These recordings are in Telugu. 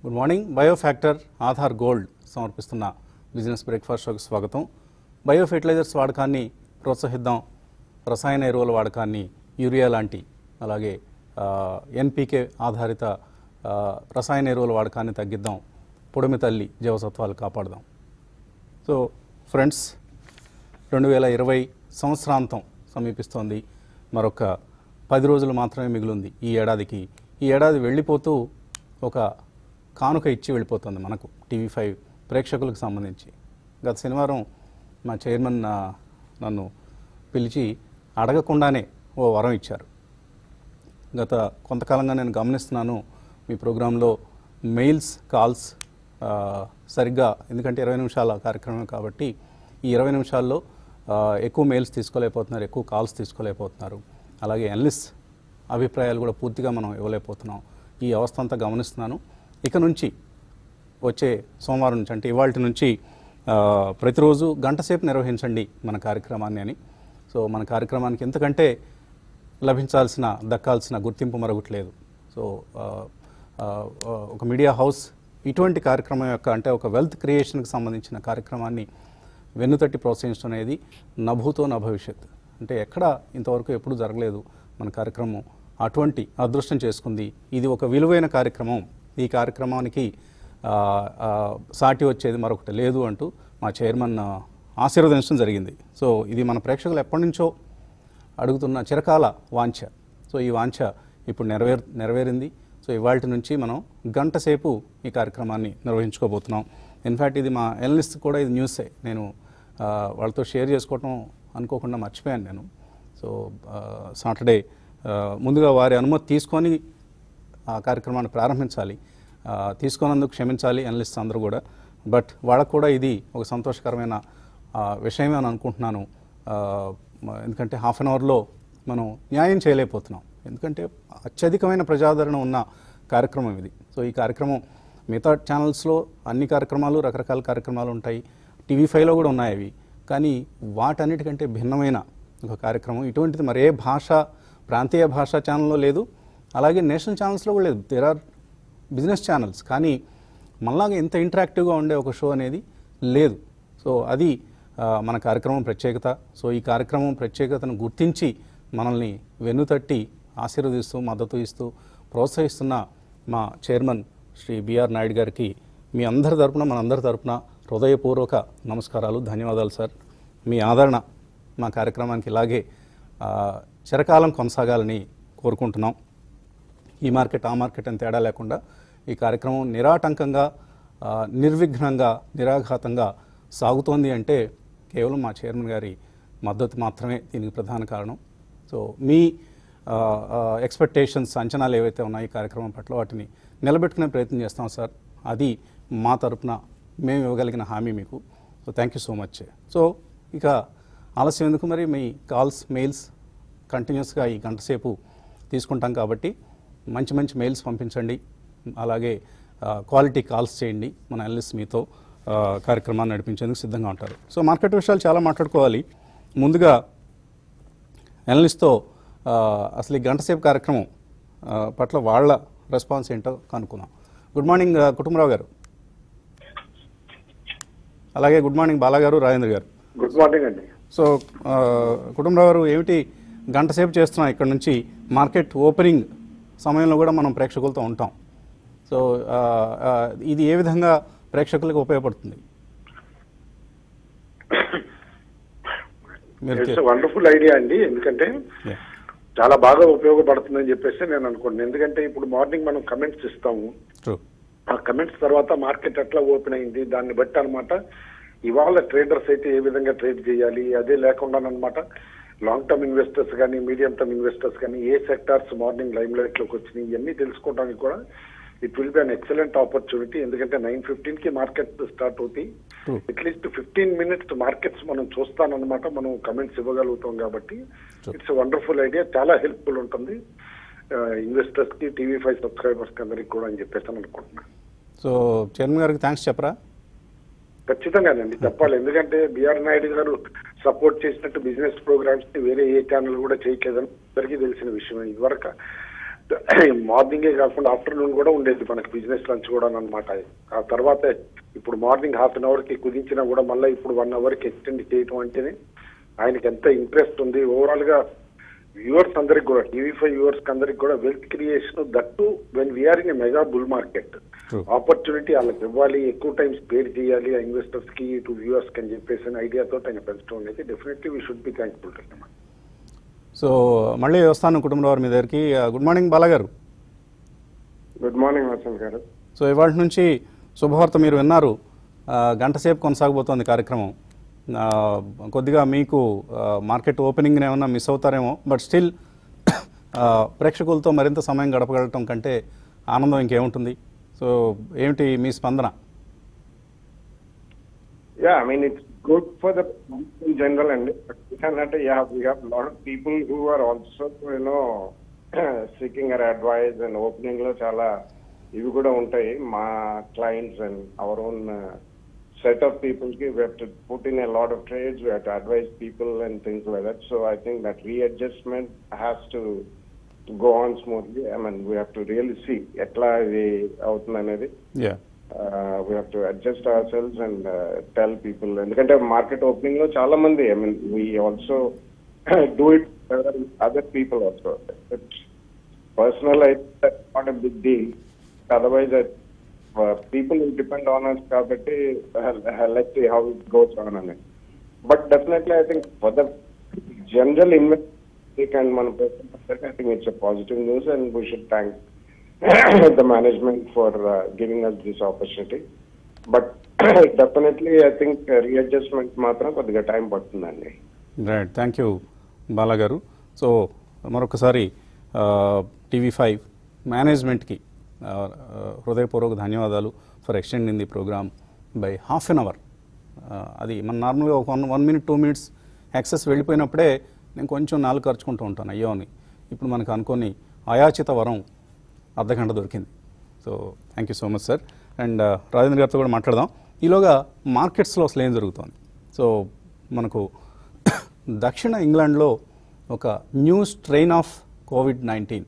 Good morning Biofactor Aadhaar gold సమర్పిస్తున్న బిజినెస్ బ్రేక్ఫాస్ట్ షోకి స్వాగతం బయో ఫెర్టిలైజర్స్ వాడకాన్ని ప్రోత్సహిద్దాం రసాయన ఎరువుల వాడకాన్ని యూరియా లాంటి అలాగే ఎన్పికే ఆధారిత ఆ, రసాయన ఎరువుల వాడకాన్ని తగ్గిద్దాం పొడిమి తల్లి జీవసత్వాలు కాపాడదాం సో ఫ్రెండ్స్ రెండు వేల ఇరవై సంవత్సరాంతం సమీపిస్తోంది మరొక పది రోజులు మాత్రమే మిగిలింది ఈ ఏడాదికి ఈ ఏడాది వెళ్ళిపోతూ ఒక కానుక ఇచ్చి వెళ్ళిపోతుంది మనకు టీవీ ఫైవ్ ప్రేక్షకులకు సంబంధించి గత శనివారం మా చైర్మన్ ఆ, నన్ను పిలిచి అడగకుండానే ఓ వరం ఇచ్చారు గత కొంతకాలంగా నేను గమనిస్తున్నాను మీ ప్రోగ్రాంలో మెయిల్స్ కాల్స్ ఆ, సరిగ్గా ఎందుకంటే ఇరవై నిమిషాల కార్యక్రమం కాబట్టి ఈ ఇరవై నిమిషాల్లో ఆ, ఎక్కువ మెయిల్స్ తీసుకోలేకపోతున్నారు ఎక్కువ కాల్స్ తీసుకోలేకపోతున్నారు అలాగే ఎన్లిస్ అభిప్రాయాలు కూడా పూర్తిగా మనం ఇవ్వలేకపోతున్నాం ఈ అవస్థ అంతా గమనిస్తున్నాను ఇక నుంచి వచ్చే సోమవారం నుంచి అంటే ఇవాళ నుంచి ఆ, ప్రతిరోజు గంట సేపు నిర్వహించండి మన కార్యక్రమాన్ని అని సో మన కార్యక్రమానికి ఎంతకంటే లభించాల్సిన దక్కాల్సిన గుర్తింపు మరొకటి లేదు సో ఆ, ఆ, ఆ, ఒక మీడియా హౌస్ ఇటువంటి కార్యక్రమం యొక్క అంటే ఒక వెల్త్ క్రియేషన్కి సంబంధించిన కార్యక్రమాన్ని వెన్నుతట్టి ప్రోత్సహించడం అనేది నభూతో నా భవిష్యత్ అంటే ఎక్కడ ఇంతవరకు ఎప్పుడు జరగలేదు మన కార్యక్రమం అటువంటి అదృష్టం చేసుకుంది ఇది ఒక విలువైన కార్యక్రమం ఈ కార్యక్రమానికి ఆ, ఆ, సాటి వచ్చేది మరొకటి లేదు అంటూ మా చైర్మన్ ఆ, ఆశీర్వదించడం జరిగింది సో ఇది మన ప్రేక్షకులు ఎప్పటి నుంచో అడుగుతున్న చిరకాల వాంఛ సో ఈ వాంఛ ఇప్పుడు నెరవేర్ నెరవేరింది సో ఇవాళ నుంచి మనం గంట సేపు ఈ కార్యక్రమాన్ని నిర్వహించుకోబోతున్నాం ఇన్ఫ్యాక్ట్ ఇది మా ఎనలిస్ట్ కూడా ఇది న్యూసే నేను ఆ, వాళ్ళతో షేర్ చేసుకోవటం అనుకోకుండా మర్చిపోయాను నేను సో సాటర్డే ముందుగా వారి అనుమతి తీసుకొని ఆ కార్యక్రమాన్ని ప్రారంభించాలి ఆ, తీసుకున్నందుకు క్షమించాలి అనలిస్ట్ అందరూ కూడా బట్ వాళ్ళకు కూడా ఇది ఒక సంతోషకరమైన ఆ, విషయమే అని అనుకుంటున్నాను ఆ, మ- ఎందుకంటే హాఫ్ అన్ అవర్లో మనం న్యాయం చేయలేకపోతున్నాం ఎందుకంటే అత్యధికమైన ప్రజాదరణ ఉన్న కార్యక్రమం ఇది సో ఈ కార్యక్రమం మిగతా ఛానల్స్లో అన్ని కార్యక్రమాలు రకరకాల కార్యక్రమాలు ఉంటాయి టీవీ ఫైవ్లో కూడా ఉన్నాయి అవి కానీ వాటన్నిటికంటే భిన్నమైన ఒక కార్యక్రమం ఇటువంటిది మరే భాష ప్రాంతీయ భాషా ఛానల్లో లేదు అలాగే నేషనల్ ఛానల్స్లో కూడా లేదు దేర్ ఆర్ బిజినెస్ ఛానల్స్ కానీ మనలాగా ఇంత ఇంటరాక్టివ్గా ఉండే ఒక షో అనేది లేదు సో అది ఆ, మన కార్యక్రమం ప్రత్యేకత సో ఈ కార్యక్రమం ప్రత్యేకతను గుర్తించి మనల్ని వెన్నుతట్టి ఆశీర్వదిస్తూ మద్దతు ఇస్తూ ప్రోత్సహిస్తున్న మా చైర్మన్ శ్రీ బిఆర్ నాయుడు గారికి మీ అందరి తరపున మన అందరి తరపున హృదయపూర్వక నమస్కారాలు ధన్యవాదాలు సార్ మీ ఆదరణ మా కార్యక్రమానికి ఇలాగే ఆ, చిరకాలం కొనసాగాలని కోరుకుంటున్నాం ఈ మార్కెట్ ఆ మార్కెట్ అని తేడా లేకుండా ఈ కార్యక్రమం నిరాటంకంగా ఆ, నిర్విఘ్నంగా నిరాఘాతంగా సాగుతోంది అంటే కేవలం మా చైర్మన్ గారి మద్దతు మాత్రమే దీనికి ప్రధాన కారణం సో మీ ఎక్స్పెక్టేషన్స్ అంచనాలు ఏవైతే ఉన్నాయో ఈ కార్యక్రమం పట్ల వాటిని నిలబెట్టుకునే ప్రయత్నం చేస్తాం సార్ అది మా తరపున మేము ఇవ్వగలిగిన హామీ మీకు so thank you so much so ఇక ఆలస్యం ఎందుకు మరి మీ కాల్స్ మెయిల్స్ కంటిన్యూస్గా ఈ గంట సేపు తీసుకుంటాం కాబట్టి మంచి మంచి మెయిల్స్ పంపించండి అలాగే ఆ, క్వాలిటీ కాల్స్ చేయండి మన ఎల్ఎస్ మీతో ఆ, కార్యక్రమాన్ని నడిపించేందుకు సిద్ధంగా ఉంటారు సో మార్కెట్ విషయాలు చాలా మాట్లాడుకోవాలి ముందుగా ఎనలిస్ట్తో ఆ, అసలు ఈ గంట సేపు కార్యక్రమం ఆ, పట్ల వాళ్ళ రెస్పాన్స్ ఏంటో కనుక్కుందాం గుడ్ మార్నింగ్ ఆ, కుటుంబరావు గారు అలాగే గుడ్ మార్నింగ్ బాలాగారు రాజేంద్ర గారు గుడ్ మార్నింగ్ అండి సో ఆ, కుటుంబరావు గారు ఏమిటి గంట సేపు చేస్తున్నాం ఇక్కడ నుంచి మార్కెట్ ఓపెనింగ్ సమయంలో కూడా మనం ప్రేక్షకులతో ఉంటాం సో ఆ, ఆ, ఇది ఏ విధంగా ప్రేక్షకులకు ఉపయోగపడుతుంది మీరు ఇట్స్ వండర్ఫుల్ ఐడియా అండి ఎందుకంటే Yeah. చాలా బాగా ఉపయోగపడుతుందని చెప్పేసి నేను అనుకుంటున్నాను ఎందుకంటే ఇప్పుడు మార్నింగ్ మనం కమెంట్స్ ఇస్తాము True. ఆ కమెంట్స్ తర్వాత మార్కెట్ ఎట్లా ఓపెన్ అయింది దాన్ని బట్టి అన్నమాట ఇవాళ ట్రేడర్స్ అయితే ఏ విధంగా ట్రేడ్ చేయాలి అదే లేకుండా అనమాట లాంగ్ టర్మ్ ఇన్వెస్టర్స్ కానీ మీడియం టర్మ్ ఇన్వెస్టర్స్ కానీ ఏ సెక్టార్స్ మార్నింగ్ లైమ్ లైట్ లోకి వచ్చినాయి ఇవన్నీ తెలుసుకోవడానికి కూడా it will be an excellent opportunity ఎందుకంటే నైన్ ఫిఫ్టీన్ కి మార్కెట్ స్టార్ట్ అవుతాయి True. At least fifteen minutes markets మనం చూస్తానన్నమాట మనం కమెంట్స్ ఇవ్వగలుగుతాం కాబట్టి True. ఇట్స్ వండర్ఫుల్ ఐడియా చాలా హెల్ప్ఫుల్ ఉంటుంది ఇన్వెస్టర్స్ కి టీవీ ఫైవ్ సబ్స్క్రైబర్స్ కి అందరికి కూడా అని చెప్పేసి అని అనుకుంటున్నాను సో చైర్మన్ గారికి థ్యాంక్స్ చెప్పరా ఖచ్చితంగానండి చెప్పాలి ఎందుకంటే బిఆర్ నాయుడు గారు సపోర్ట్ చేసినట్టు బిజినెస్ ప్రోగ్రామ్స్ ని వేరే ఏ ఛానల్ కూడా చేయట్లేదని అందరికీ తెలిసిన విషయం ఇదివరకు మార్నింగే కాకుండా ఆఫ్టర్నూన్ కూడా ఉండేది మనకి బిజినెస్ లంచ్ కూడా అనమాట ఆ తర్వాత ఇప్పుడు మార్నింగ్ హాఫ్ అన్ అవర్ కి కుదించినా కూడా మళ్ళీ ఇప్పుడు వన్ అవర్ కి ఎక్స్టెండ్ చేయటం అంటేనే ఆయనకి ఎంత ఇంట్రెస్ట్ ఉంది ఓవరాల్ గా వ్యూవర్స్ అందరికి కూడా టీవీ ఫైవ్ వ్యూవర్స్ అందరికి కూడా wealth creation that when we are in mega bull market True. Opportunity వాళ్ళకి ఇవ్వాలి ఎక్కువ టైం స్పేర్ చేయాలి ఆ ఇన్వెస్టర్స్ కి టు వ్యూవర్స్ కి అని చెప్పేసి ఐడియాతో ఆయన పెంచడం అనేది definitely we should be thankful to him so మళ్ళీ వస్తాను కుటుంబం వారి మీ దగ్గరికి గుడ్ మార్నింగ్ బాలగారు గుడ్ మార్నింగ్ వసంత్ గారు సో ఇవాళ నుంచి శుభవార్త మీరు విన్నారు ఆ, గంట సేపు కొనసాగబోతోంది కార్యక్రమం ఆ, కొద్దిగా మీకు ఆ, మార్కెట్ ఓపెనింగ్ ఏమన్నా మిస్ అవుతారేమో బట్ స్టిల్ ఆ, ప్రేక్షకులతో మరింత సమయం గడపగలటం కంటే ఆనందం ఇంకేముంటుంది సో ఏమిటి మీ స్పందన Yeah, I mean, it's good for the in general and and yeah, we have a lot of people who are also, you know, seeking our advice and opening లో చాలా ఇవి కూడా ఉంటాయి మా clients and our own set of people we have to put in a lot of trades, we have to advise people and things like that. So I think that readjustment has to go on smoothly. I mean, we have to really see ఎట్లా ఇది అవుతుంది అనేది yeah uh, we have to adjust ourselves and uh, tell people ఎందుకంటే మార్కెట్ ఓపెనింగ్ లో చాలా మంది I mean we also do it other people also personal అయితే not a big deal otherwise people depend on us కాబట్టి let how it goes on అని but definitely I think for the general invest and మన I think it's a positive news and we should thank the management for uh, giving us this opportunity. But definitely, I think uh, readjustment మాత్రం కొద్దిగా టైం పడుతుందండి రైట్ థ్యాంక్ యూ బాలాగారు సో మరొకసారి టీవీ ఫైవ్ మేనేజ్మెంట్కి ఆ, ఆ, హృదయపూర్వక ధన్యవాదాలు for extending the programme by half an hour అది మన నార్మల్గా ఒక one one minute two minutes excess వెళ్ళిపోయినప్పుడే నేను కొంచెం నాలుగు ఖర్చుకుంటూ ఉంటాను అయ్యో అని ఇప్పుడు మనకు అనుకోని అయాచిత వరం అర్ధగంట దొరికింది so thank you so much sir and Rajendra గారితో కూడా మాట్లాడదాం ఈలోగా మార్కెట్స్లో అసలు ఏం జరుగుతోంది సో మనకు దక్షిణ ఇంగ్లాండ్లో ఒక new strain of COVID nineteen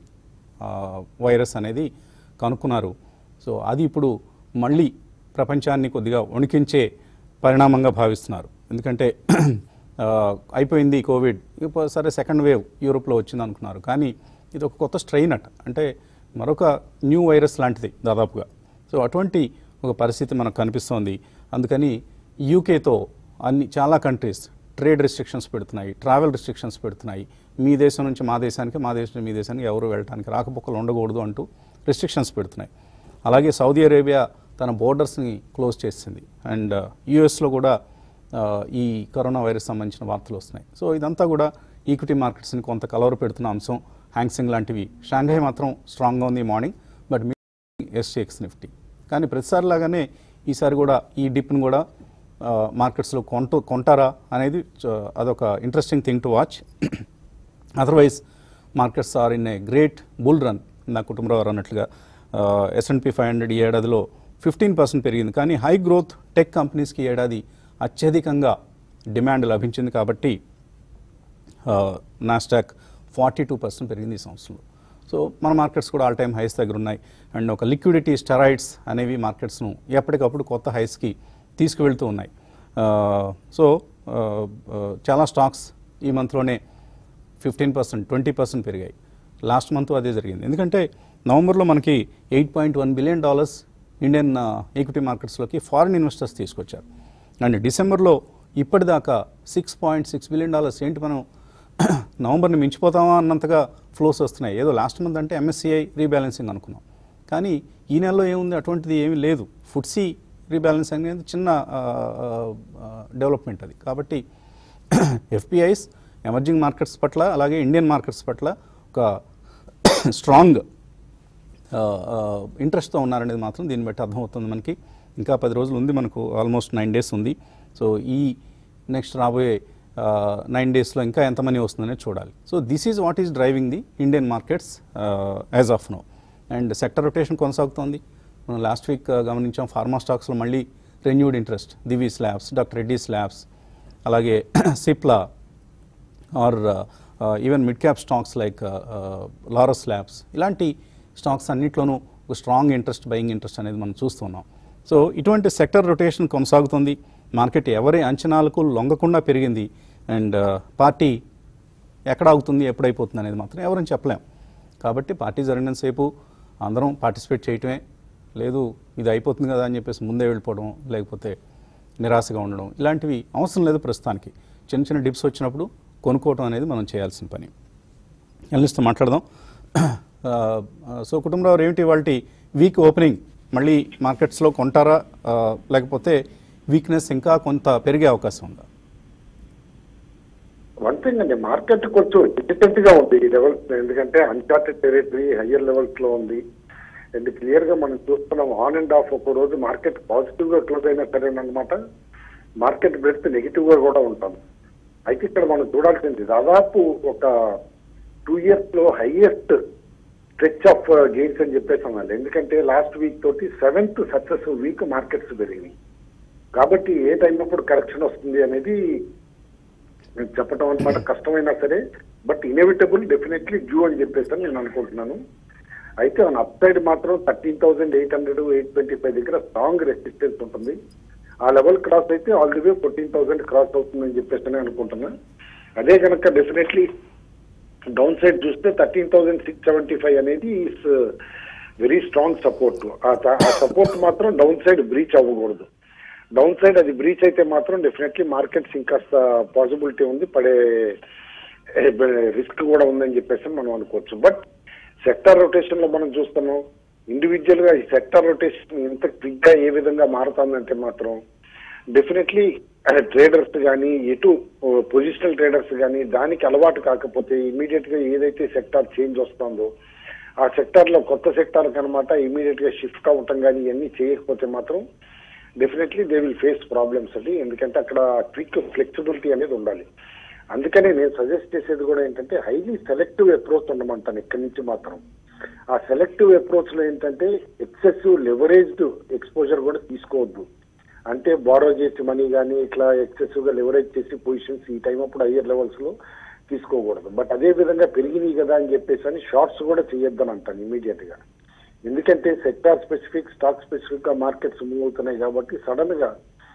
virus అనేది కనుక్కున్నారు సో అది ఇప్పుడు మళ్ళీ ప్రపంచాన్ని కొద్దిగా వణికించే పరిణామంగా భావిస్తున్నారు ఎందుకంటే ఆ, అయిపోయింది కోవిడ్ ఇప్పుడు సరే సెకండ్ వేవ్ యూరోప్లో వచ్చింది అనుకున్నారు కానీ ఇది ఒక కొత్త స్ట్రెయిన్ అట అంటే మరొక న్యూ వైరస్ లాంటిది దాదాపుగా సో అటువంటి ఒక పరిస్థితి మనకు కనిపిస్తోంది అందుకని యూకేతో అన్ని చాలా కంట్రీస్ ట్రేడ్ రిస్ట్రిక్షన్స్ పెడుతున్నాయి ట్రావెల్ రిస్ట్రిక్షన్స్ పెడుతున్నాయి మీ దేశం నుంచి మా దేశానికి మా దేశం నుంచి మీ దేశానికి ఎవరు వెళ్ళడానికి రాకపోకలు ఉండకూడదు అంటూ రిస్ట్రిక్షన్స్ పెడుతున్నాయి అలాగే సౌదీ అరేబియా తన బోర్డర్స్ని క్లోజ్ చేసింది అండ్ యుఎస్లో కూడా ఆ, ఈ కరోనా వైరస్ సంబంధించిన వార్తలు వస్తున్నాయి సో ఇదంతా కూడా ఈక్విటీ మార్కెట్స్ని కొంత కలవర పెడుతున్న అంశం హ్యాంగ్సింగ్ లాంటివి షాంఘై మాత్రం స్ట్రాంగ్గా ఉంది మార్నింగ్ బట్ మీ ఎస్టీఎక్స్ నిఫ్టీ కానీ ప్రతిసారి లాగానే ఈసారి కూడా ఈ డిప్ని కూడా ఆ, మార్కెట్స్లో కొంటూ కొంటారా అనేది చ- అదొక interesting thing to watch otherwise markets are in a great bull run నా కుటుంబరావు గారు అన్నట్లుగా ఎస్ఎన్పి ఫైవ్ హండ్రెడ్ ఈ ఏడాదిలో ఫిఫ్టీన్ పర్సెంట్ పెరిగింది కానీ హై గ్రోత్ టెక్ కంపెనీస్కి ఈ ఏడాది అత్యధికంగా డిమాండ్ లభించింది కాబట్టి నాస్టాక్ ఫార్టీ టూ పర్సెంట్ పెరిగింది ఈ సంవత్సరంలో సో మన మార్కెట్స్ కూడా ఆల్ టైమ్ హైస్ దగ్గర ఉన్నాయి అండ్ ఒక లిక్విడిటీ స్టెరాయిడ్స్ అనేవి మార్కెట్స్ను ఎప్పటికప్పుడు కొత్త హైస్కి తీసుకువెళ్తూ ఉన్నాయి సో చాలా స్టాక్స్ ఈ మంత్లోనే ఫిఫ్టీన్ పర్సెంట్ ట్వంటీ పర్సెంట్ పెరిగాయి లాస్ట్ మంత్ అదే జరిగింది ఎందుకంటే నవంబర్లో మనకి eight point one billion dollars Indian equity మార్కెట్స్లోకి ఫారిన్ ఇన్వెస్టర్స్ తీసుకొచ్చారు అండ్ డిసెంబర్లో ఇప్పటిదాకా six point six billion dollars ఏంటి మనం నవంబర్ని మించిపోతామా అన్నంతగా ఫ్లోస్ వస్తున్నాయి ఏదో లాస్ట్ మంత్ అంటే ఎంఎస్సిఐ రీబ్యాలెన్సింగ్ అనుకున్నాం కానీ ఈ నెలలో ఏముంది అటువంటిది ఏమీ లేదు ఫుడ్సీ రీబ్యాలెన్సింగ్ అనేది చిన్న డెవలప్మెంట్ అది కాబట్టి ఎఫ్పిఐస్ ఎమర్జింగ్ మార్కెట్స్ పట్ల అలాగే ఇండియన్ మార్కెట్స్ పట్ల ఒక స్ట్రాంగ్ ఇంట్రెస్ట్తో ఉన్నారనేది మాత్రం దీన్ని బట్టి అర్థమవుతుంది మనకి ఇంకా పది రోజులు ఉంది మనకు ఆల్మోస్ట్ నైన్ డేస్ ఉంది సో ఈ నెక్స్ట్ రాబోయే నైన్ డేస్లో ఇంకా ఎంత మనీ వస్తుందనేది చూడాలి so this is what is driving the Indian markets as of now and sector rotation కొనసాగుతోంది మనం లాస్ట్ వీక్ గమనించాం ఫార్మా స్టాక్స్లో మళ్ళీ renewed interest Divi's labs doctor Reddy's labs అలాగే Cipla or even mid cap stocks like Laurus labs ఇలాంటి స్టాక్స్ అన్నిట్లోనూ ఒక స్ట్రాంగ్ ఇంట్రెస్ట్ బయింగ్ ఇంట్రెస్ట్ అనేది మనం చూస్తున్నాం సో ఇటువంటి సెక్టర్ రొటేషన్ కొనసాగుతుంది మార్కెట్ ఎవరి అంచనాలకు లొంగకుండా పెరిగింది అండ్ పార్టీ ఎక్కడ ఆగుతుంది ఎప్పుడైపోతుంది అనేది మాత్రం ఎవరని చెప్పలేం కాబట్టి పార్టీ జరిగినంతసేపు అందరం పార్టిసిపేట్ చేయటమే లేదు ఇది అయిపోతుంది కదా అని చెప్పేసి ముందే వెళ్ళిపోవడం లేకపోతే నిరాశగా ఉండడం ఇలాంటివి అవసరం లేదు ప్రస్తుతానికి చిన్న చిన్న డిప్స్ వచ్చినప్పుడు కొనుక్కోవడం అనేది మనం చేయాల్సిన పని ఎల్లిస్తూ మాట్లాడదాం ఆ, సో కుటుంబరావు ఏమిటి వాళ్ళ వీక్ ఓపెనింగ్ మళ్ళీ మార్కెట్స్లో కొంటారా ఆ, లేకపోతే వీక్నెస్ ఇంకా కొంత పెరిగే అవకాశం ఉందా వన్ థింగ్ అండి మార్కెట్ కొంచెం డిఫికల్ట్ గా ఉంది ఈ లెవెల్స్ ఎందుకంటే అన్చార్టెడ్ టెరిటరీ హయ్యర్ లెవెల్స్ లో ఉంది అండ్ క్లియర్ గా మనం చూస్తున్నాం ఆన్ అండ్ ఆఫ్ ఒక రోజు మార్కెట్ పాజిటివ్ గా క్లోజ్ అయినా సరేనమాట మార్కెట్ బ్రెడ్త్ నెగిటివ్ గా కూడా ఉంటాం అయితే ఇక్కడ మనం చూడాల్సింది దాదాపు ఒక టూ ఇయర్స్ లో హైయెస్ట్ స్ట్రెచ్ ఆఫ్ గెయిన్స్ అని చెప్పేసి అనాలి ఎందుకంటే లాస్ట్ వీక్ తోటి సెవెంత్ సక్సెసివ్ వీక్ మార్కెట్స్ పెరిగినాయి కాబట్టి ఏ టైం అప్పుడు కరెక్షన్ వస్తుంది అనేది నేను చెప్పడం అనమాట కష్టమైనా సరే బట్ ఇన్ఎవిటబుల్ డెఫినెట్లీ డ్యూ అని చెప్పేసి అని నేను అనుకుంటున్నాను అయితే మన అప్ సైడ్ మాత్రం thirteen thousand eight hundred eight twenty five దగ్గర స్ట్రాంగ్ రెసిస్టెన్స్ ఉంటుంది ఆ లెవెల్ క్రాస్ అయితే all the way fourteen thousand cross అవుతుందని చెప్పేసి నేను అనుకుంటున్నా అదే కనుక డెఫినెట్లీ డౌన్ సైడ్ చూస్తే thirteen thousand six seventy five అనేది ఇస్ వెరీ స్ట్రాంగ్ సపోర్ట్ ఆ సపోర్ట్ మాత్రం డౌన్ సైడ్ బ్రీచ్ అవ్వకూడదు డౌన్ సైడ్ అది బ్రీచ్ అయితే మాత్రం డెఫినెట్లీ మార్కెట్స్ ఇంకాస్త పాసిబిలిటీ ఉంది పడే రిస్క్ కూడా ఉందని చెప్పేసి మనం అనుకోవచ్చు బట్ సెక్టార్ రొటేషన్ లో మనం చూస్తున్నాం ఇండివిజువల్ గా ఈ సెక్టార్ రొటేషన్ ఎంత క్విక్ గా ఏ విధంగా మారుతుందంటే మాత్రం డెఫినెట్లీ ట్రేడర్స్ కానీ ఎటు పొజిషనల్ ట్రేడర్స్ కానీ దానికి అలవాటు కాకపోతే ఇమీడియట్ గా ఏదైతే సెక్టార్ చేంజ్ వస్తుందో ఆ సెక్టార్ లో కొత్త సెక్టార్ కనమాట ఇమీడియట్ గా షిఫ్ట్ అవటం కానీ ఇవన్నీ చేయకపోతే మాత్రం definitely they will face problems అండి ఎందుకంటే అక్కడ క్విక్ ఫ్లెక్సిబిలిటీ అనేది ఉండాలి అందుకని నేను సజెస్ట్ చేసేది కూడా ఏంటంటే హైలీ సెలెక్టివ్ అప్రోచ్ ఉండమంటాను ఇక్కడి నుంచి మాత్రం ఆ సెలెక్టివ్ అప్రోచ్ లో ఏంటంటే ఎక్సెసివ్ లెవరేజ్డ్ ఎక్స్పోజర్ కూడా తీసుకోవద్దు అంటే బారో చేసి మనీ కానీ ఇట్లా ఎక్సెసివ్ గా లెవరేజ్ చేసి పొజిషన్స్ ఈ టైం అప్పుడు హయ్యర్ లెవెల్స్ లో తీసుకోకూడదు బట్ అదే విధంగా పెరిగినాయి కదా అని చెప్పేసి అని షార్ట్స్ కూడా చేయొద్దని అంటాను ఇమీడియట్ గా ఎందుకంటే సెక్టార్ స్పెసిఫిక్ స్టాక్ స్పెసిఫిక్ గా మార్కెట్స్ మూవ్ అవుతున్నాయి కాబట్టి సడన్ గా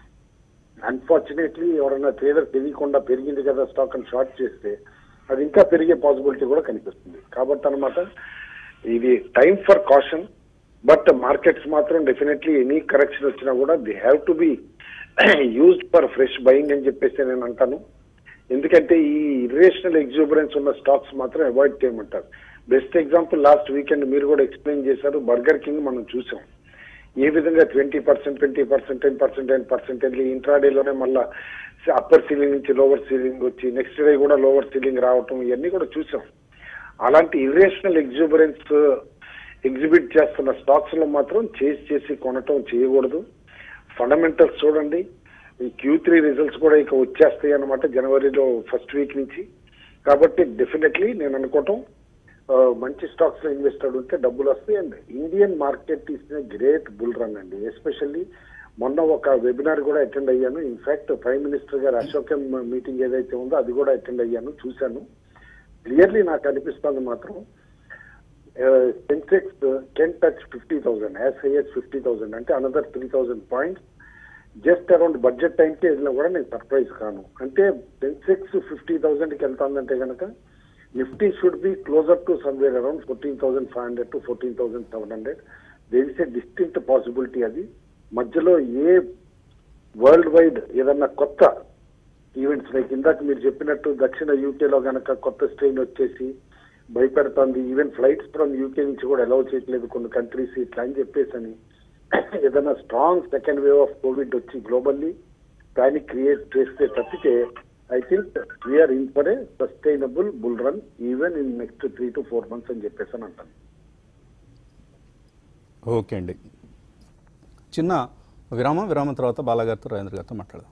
అన్ఫార్చునేట్లీ ఎవరైనా ట్రేడర్ తెలియకుండా పెరిగింది కదా స్టాక్ అని షార్ట్ చేస్తే అది ఇంకా పెరిగే పాసిబిలిటీ కూడా కనిపిస్తుంది కాబట్టి అనమాట ఇది time for caution but markets మాత్రం డెఫినెట్లీ ఎనీ కరెక్షన్ వచ్చినా కూడా the have to be used for fresh buying అని చెప్పేసి నేను అంటాను ఎందుకంటే ఈ ఇర్రేషనల్ ఎగ్జూబరెన్స్ ఉన్న స్టాక్స్ మాత్రం అవాయిడ్ చేయమంటారు బెస్ట్ ఎగ్జాంపుల్ లాస్ట్ వీకెండ్ మీరు కూడా ఎక్స్ప్లెయిన్ చేశారు బర్గర్ కింగ్ మనం చూసాం ఏ విధంగా twenty percent twenty percent ten percent ten percent వెళ్ళి ఇంట్రాడేలోనే మళ్ళా అప్పర్ సీలింగ్ నుంచి లోవర్ సీలింగ్ వచ్చి నెక్స్ట్ డే కూడా లోవర్ సీలింగ్ రావటం ఇవన్నీ కూడా చూసాం అలాంటి ఇర్రేషనల్ ఎగ్జూబరెన్స్ ఎగ్జిబిట్ చేస్తున్న స్టాక్స్ లో మాత్రం చేసి చేసి కొనటం చేయకూడదు ఫండమెంటల్స్ చూడండి ఈ క్యూ త్రీ రిజల్ట్స్ కూడా ఇక వచ్చేస్తాయి అన్నమాట జనవరిలో ఫస్ట్ వీక్ నుంచి కాబట్టి డెఫినెట్లీ నేను అనుకోవటం ఆ, మంచి స్టాక్స్ లో ఇన్వెస్ట్ ఉంటే డబ్బులు వస్తాయి and Indian market is great bull run అండి ఎస్పెషల్లీ మొన్న ఒక వెబినార్ కూడా అటెండ్ అయ్యాను ఇన్ఫాక్ట్ ప్రైమ్ మినిస్టర్ గారు అశోకం మీటింగ్ ఏదైతే ఉందో అది కూడా అటెండ్ అయ్యాను చూశాను క్లియర్లీ నాకు అనిపిస్తుంది మాత్రం Sensex can touch fifty thousand as high as fifty thousand అంటే another three thousand points just around budget టైంకి వెళ్ళినా కూడా నేను సర్ప్రైజ్ కాను అంటే సెన్సెక్స్ ఫిఫ్టీ థౌసండ్కి వెళ్తుందంటే కనుక Nifty should be closer to somewhere around fourteen thousand five hundred to fourteen thousand seven hundred there is a distinct possibility అది మధ్యలో ఏ వరల్డ్ వైడ్ ఏదన్నా కొత్త ఈవెంట్స్ లైక్ ఇందాక మీరు చెప్పినట్టు దక్షిణ యూకేలో గనక కొత్త స్ట్రెయిన్ వచ్చేసి భయపెడుతోంది ఈవెన్ ఫ్లైట్స్ ఫ్రమ్ యూకే నుంచి కూడా అలౌ చేయట్లేదు కొన్ని కంట్రీస్ ఇట్లా అని చెప్పేసి అని ఏదైనా strong second wave of COVID వచ్చి గ్లోబల్లీ ప్యానిక్ క్రియేట్ చేస్తే తప్పితే I think we are in for a sustainable bull run even in next three to four months అని చెప్పేసి అని అంటాను ఓకే అండి చిన్న విరామం విరామం తర్వాత బాలాగారితో రాజేంద్ర గారితో మాట్లాడదాం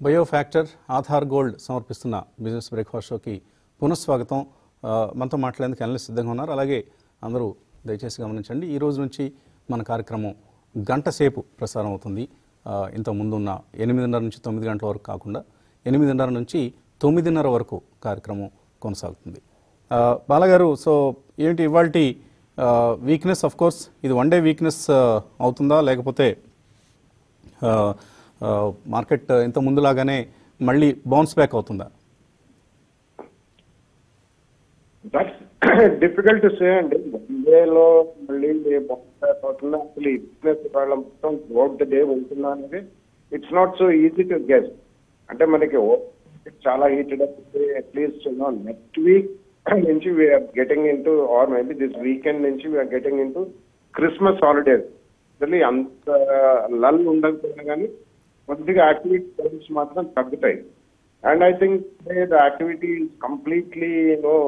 బయో ఫ్యాక్టర్ ఆధార్ గోల్డ్ సమర్పిస్తున్న బిజినెస్ బ్రేక్ఫాస్ట్ షోకి పునఃస్వాగతం ఆ, మనతో మాట్లాడేందుకు అనలిస్ట్ సిద్ధంగా ఉన్నారు అలాగే అందరూ దయచేసి గమనించండి ఈ రోజు నుంచి మన కార్యక్రమం గంట సేపు ప్రసారం అవుతుంది ఆ, ఇంత ముందున్న ఎనిమిదిన్నర నుంచి తొమ్మిది గంటల వరకు కాకుండా ఎనిమిదిన్నర నుంచి తొమ్మిదిన్నర వరకు కార్యక్రమం కొనసాగుతుంది ఆ, బాలగారు సో ఏంటి ఇవాళ వీక్నెస్ ఆఫ్ కోర్స్ ఇది వన్ డే వీక్నెస్ అవుతుందా లేకపోతే ఆ, ఆ, మార్కెట్ ఇంత ముందులాగానే మళ్ళీ బౌన్స్ బ్యాక్ అవుతుందా దట్స్ డిఫికల్ట్ టు సే అండి వన్ డేలో మళ్ళీ బౌన్స్ అవుతుందా అసలు ఈ బిజినెస్ వాళ్ళ మొత్తం త్రూఅవుట్ ద డే ఉంటుందా అనేది it's not so easy to guess అంటే మనకి ఓ- చాలా హీటెడ్ అట్లీస్ట్ నెక్స్ట్ వీక్ నుంచి we're getting in to or maybe this weekend నుంచి we're getting in to Christmas holidays అసలు అంత లల్ ఉండకపోయినా కానీ కొద్దిగా యాక్టివిటీస్ మాత్రం తగ్గుతాయి and I think the activity completely no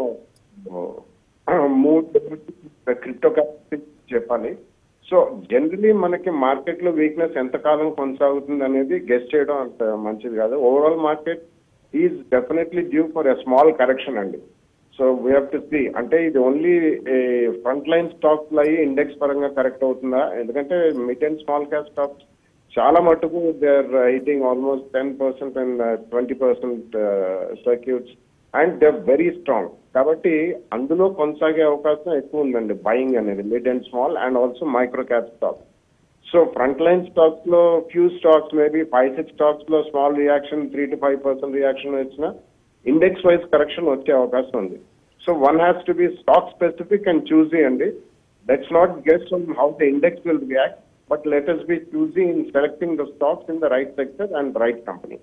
mood cryptocurrency చెప్పాలి సో జనరలీ మనకి మార్కెట్ లో వీక్నెస్ ఎంతకాలం కొనసాగుతుంది అనేది గెస్ట్ చేయడం అంత మంచిది కాదు overall market is definitely due for a small correction అండి so we have to see అంటే ఇది ఓన్లీ ఫ్రంట్ లైన్ స్టాక్స్ లో అయ్యి ఇండెక్స్ పరంగా కరెక్ట్ అవుతుందా ఎందుకంటే mid and small cap stocks చాలా మటుకు they are hitting almost ten percent and twenty percent circuits and they very strong కాబట్టి అందులో కొనసాగే అవకాశం ఎక్కువ ఉందండి బయింగ్ అనేది mid and small and also micro cap stock so front line stocks లో few stocks maybe five six stocks లో small reaction three to five percent reaction వచ్చినా ఇండెక్స్ వైజ్ కరెక్షన్ వచ్చే అవకాశం ఉంది so one has to be stock specific and choosy అండి let's not guess on how the index will react but let us be choosy in selecting the stocks in the right sector and right company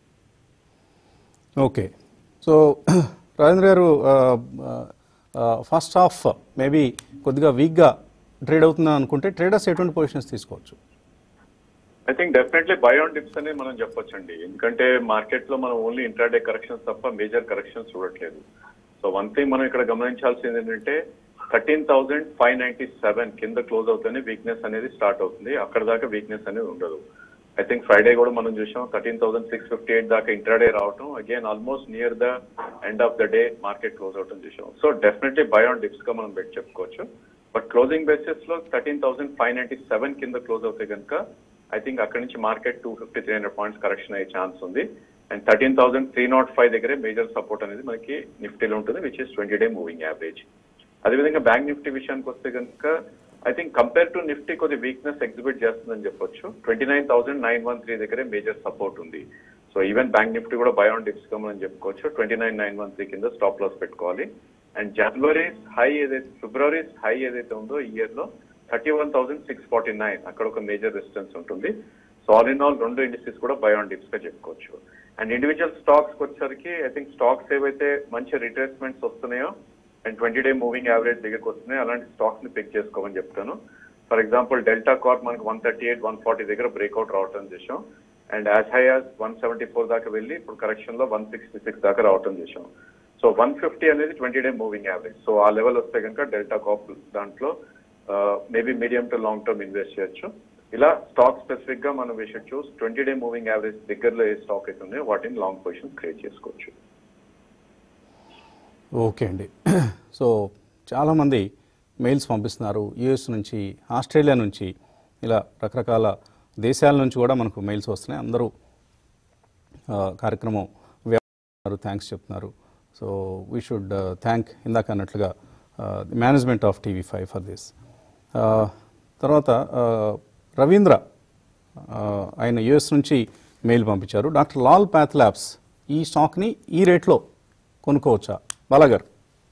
okay so Rajendra garu first half maybe కొద్దిగా వీక్గా ట్రేడ్ అవుతుందని అనుకుంటే ట్రేడర్స్ ఎటువంటి పొజిషన్స్ తీసుకోవచ్చు I think definitely buy on dips అనేది మనం చెప్పొచ్చండి ఎందుకంటే మార్కెట్ లో మనం ఓన్లీ ఇంట్రాడే కరెక్షన్స్ తప్ప మేజర్ కరెక్షన్స్ చూడట్లేదు సో వన్ థింగ్ మనం ఇక్కడ గమనించాల్సింది ఏంటంటే thirteen thousand five ninety seven కింద క్లోజ్ అవుతూనే వీక్నెస్ అనేది స్టార్ట్ అవుతుంది అక్కడ దాకా వీక్నెస్ అనేది ఉండదు ఐ థింక్ ఫ్రైడే కూడా మనం చూసాం thirteen thousand six fifty eight దాకా ఇంట్రాడే రావటం again almost near the end of the day market close అవటం చూసాం so definitely buy on dips గా మనం పెట్టి చెప్పుకోవచ్చు బట్ క్లోజింగ్ బేసిస్ లో thirteen thousand five ninety seven కింద క్లోజ్ అవుతే కనుక ఐ థింక్ అక్కడి నుంచి market two fifty three hundred points correction అయ్యే ఛాన్స్ ఉంది and thirteen thousand three nought five దగ్గరే మేజర్ సపోర్ట్ అనేది మనకి నిఫ్టీలో ఉంటుంది which is twenty day moving average అదేవిధంగా బ్యాంక్ నిఫ్టీ విషయానికి వస్తే కనుక I think compare to Nifty కొద్ది వీక్నెస్ ఎగ్జిబిట్ చేస్తుందని చెప్పొచ్చు twenty nine thousand nine one three దగ్గరే మేజర్ సపోర్ట్ ఉంది సో ఈవెన్ బ్యాంక్ నిఫ్టీ కూడా బయోన్ డిప్స్ గా మనం చెప్పుకోవచ్చు twenty nine nine one three కింద స్టాప్ లాస్ పెట్టుకోవాలి అండ్ జనవరి హై ఏదైతే ఫిబ్రవరి హై ఏదైతే ఉందో ఈ ఇయర్ లో thirty one thousand six forty nine అక్కడ ఒక మేజర్ రెసిస్టెన్స్ ఉంటుంది సో ఆల్ ఇన్ ఆల్ రెండు ఇండస్ట్రీస్ కూడా బయోన్ డిప్స్ గా చెప్పుకోవచ్చు అండ్ ఇండివిజువల్ స్టాక్స్ వచ్చేసరికి ఐ థింక్ స్టాక్స్ ఏవైతే మంచి రిట్రేస్మెంట్స్ వస్తున్నాయో and twenty day moving average దగ్గరకు వస్తున్నాయి అలాంటి స్టాక్స్ ని పిక్ చేసుకోమని చెప్తాను ఫర్ ఎగ్జాంపుల్ డెల్టా కార్ప్ మనకి one thirty eight one forty దగ్గర బ్రేక్అవుట్ రావటం చేసాం and as high as one seventy four దాకా వెళ్ళి ఇప్పుడు కరెక్షన్ లో వన్ సిక్స్టీ సిక్స్ దాకా రావటం చేసాం సో వన్ ఫిఫ్టీ అనేది twenty day moving average so ఆ లెవెల్ వస్తే కనుక డెల్టా కాప్ దాంట్లో maybe medium to long term invest చేయొచ్చు ఇలా స్టాక్ స్పెసిఫిక్ గా మనం we should choose twenty day moving average దగ్గరలో ఏ స్టాక్ అయితే ఉన్నాయో వాటిని లాంగ్ పొజిషన్ క్రియేట్ చేసుకోవచ్చు ఓకే అండి సో చాలామంది మెయిల్స్ పంపిస్తున్నారు యుఎస్ నుంచి ఆస్ట్రేలియా నుంచి ఇలా రకరకాల దేశాల నుంచి కూడా మనకు మెయిల్స్ వస్తున్నాయి అందరూ ఆ, కార్యక్రమం థ్యాంక్స్ చెప్తున్నారు సో వీ షుడ్ థ్యాంక్ ఇందాక అన్నట్లుగా the management of TV five for this తర్వాత ఆ, రవీంద్ర ఆ, ఆయన యుఎస్ నుంచి మెయిల్ పంపించారు డాక్టర్ లాల్ ప్యాథ్ ల్యాబ్స్ ఈ స్టాక్ని ఈ రేట్లో కొనుక్కోవచ్చా బాలాగారు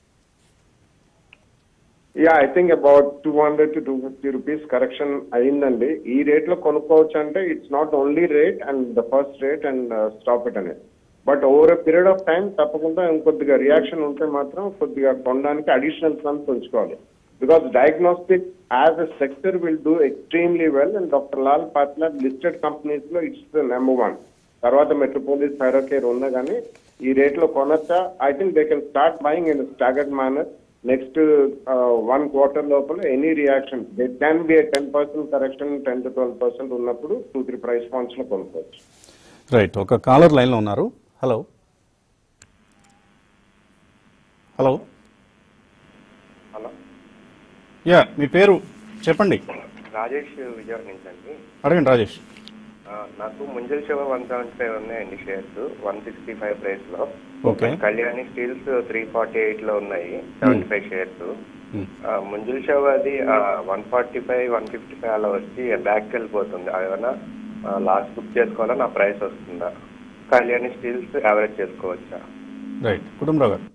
yeah I think about two hundred to two fifty rupees correction అయిందండి ఈ రేట్ లో కొనుక్కోవచ్చు అంటే it's not only rate and the first rate and stop it అనేది but over a period of time తప్పకుండా ఇంకొద్దిగా రియాక్షన్ ఉంటే మాత్రం కొద్దిగా కొనడానికి అడిషనల్ ఫండ్స్ ఉంచుకోవాలి because diagnostic as a sector will do extremely well and doctor Lal PathLabs listed companies లో ఇట్స్ నెంబర్ వన్ తర్వాత మెట్రోపోలిస్ థైరోకేర్ ఉన్నా కానీ ఈ రేట్ లో కొనొచ్చా I think they can start buying in staggered manner next one quarter లోపల any reaction they can be ten percent correction ten to twelve percent ఉన్నప్పుడు టూ త్రీ ప్రైస్ పాయింట్స్ లో కొనుక్కోవచ్చు రైట్ ఒక కాలర్ లైన్లో ఉన్నారు హలో హలో హలో యా మీ పేరు చెప్పండి రాజేష్ విజయవాడ నుంచి అండి అడగండి రాజేష్ ఆ, నాకు Munjal Showa one seventy five ఉన్నాయండి shares one sixty five price లో okay Kalyani steels three forty eight లో ఉన్నాయి seventy five shares Hmm. Munjal Showa అది one forty five one fifty five అలా వచ్చి బ్యాక్ వెళ్ళిపోతుంది అది ఏమైనా లాస్ట్ బుక్ చేసుకోవాలా నా ప్రైస్ వస్తుందా కళ్యాణి స్టీల్స్ యావరేజ్ చేసుకోవచ్చా right Kutumbarao garu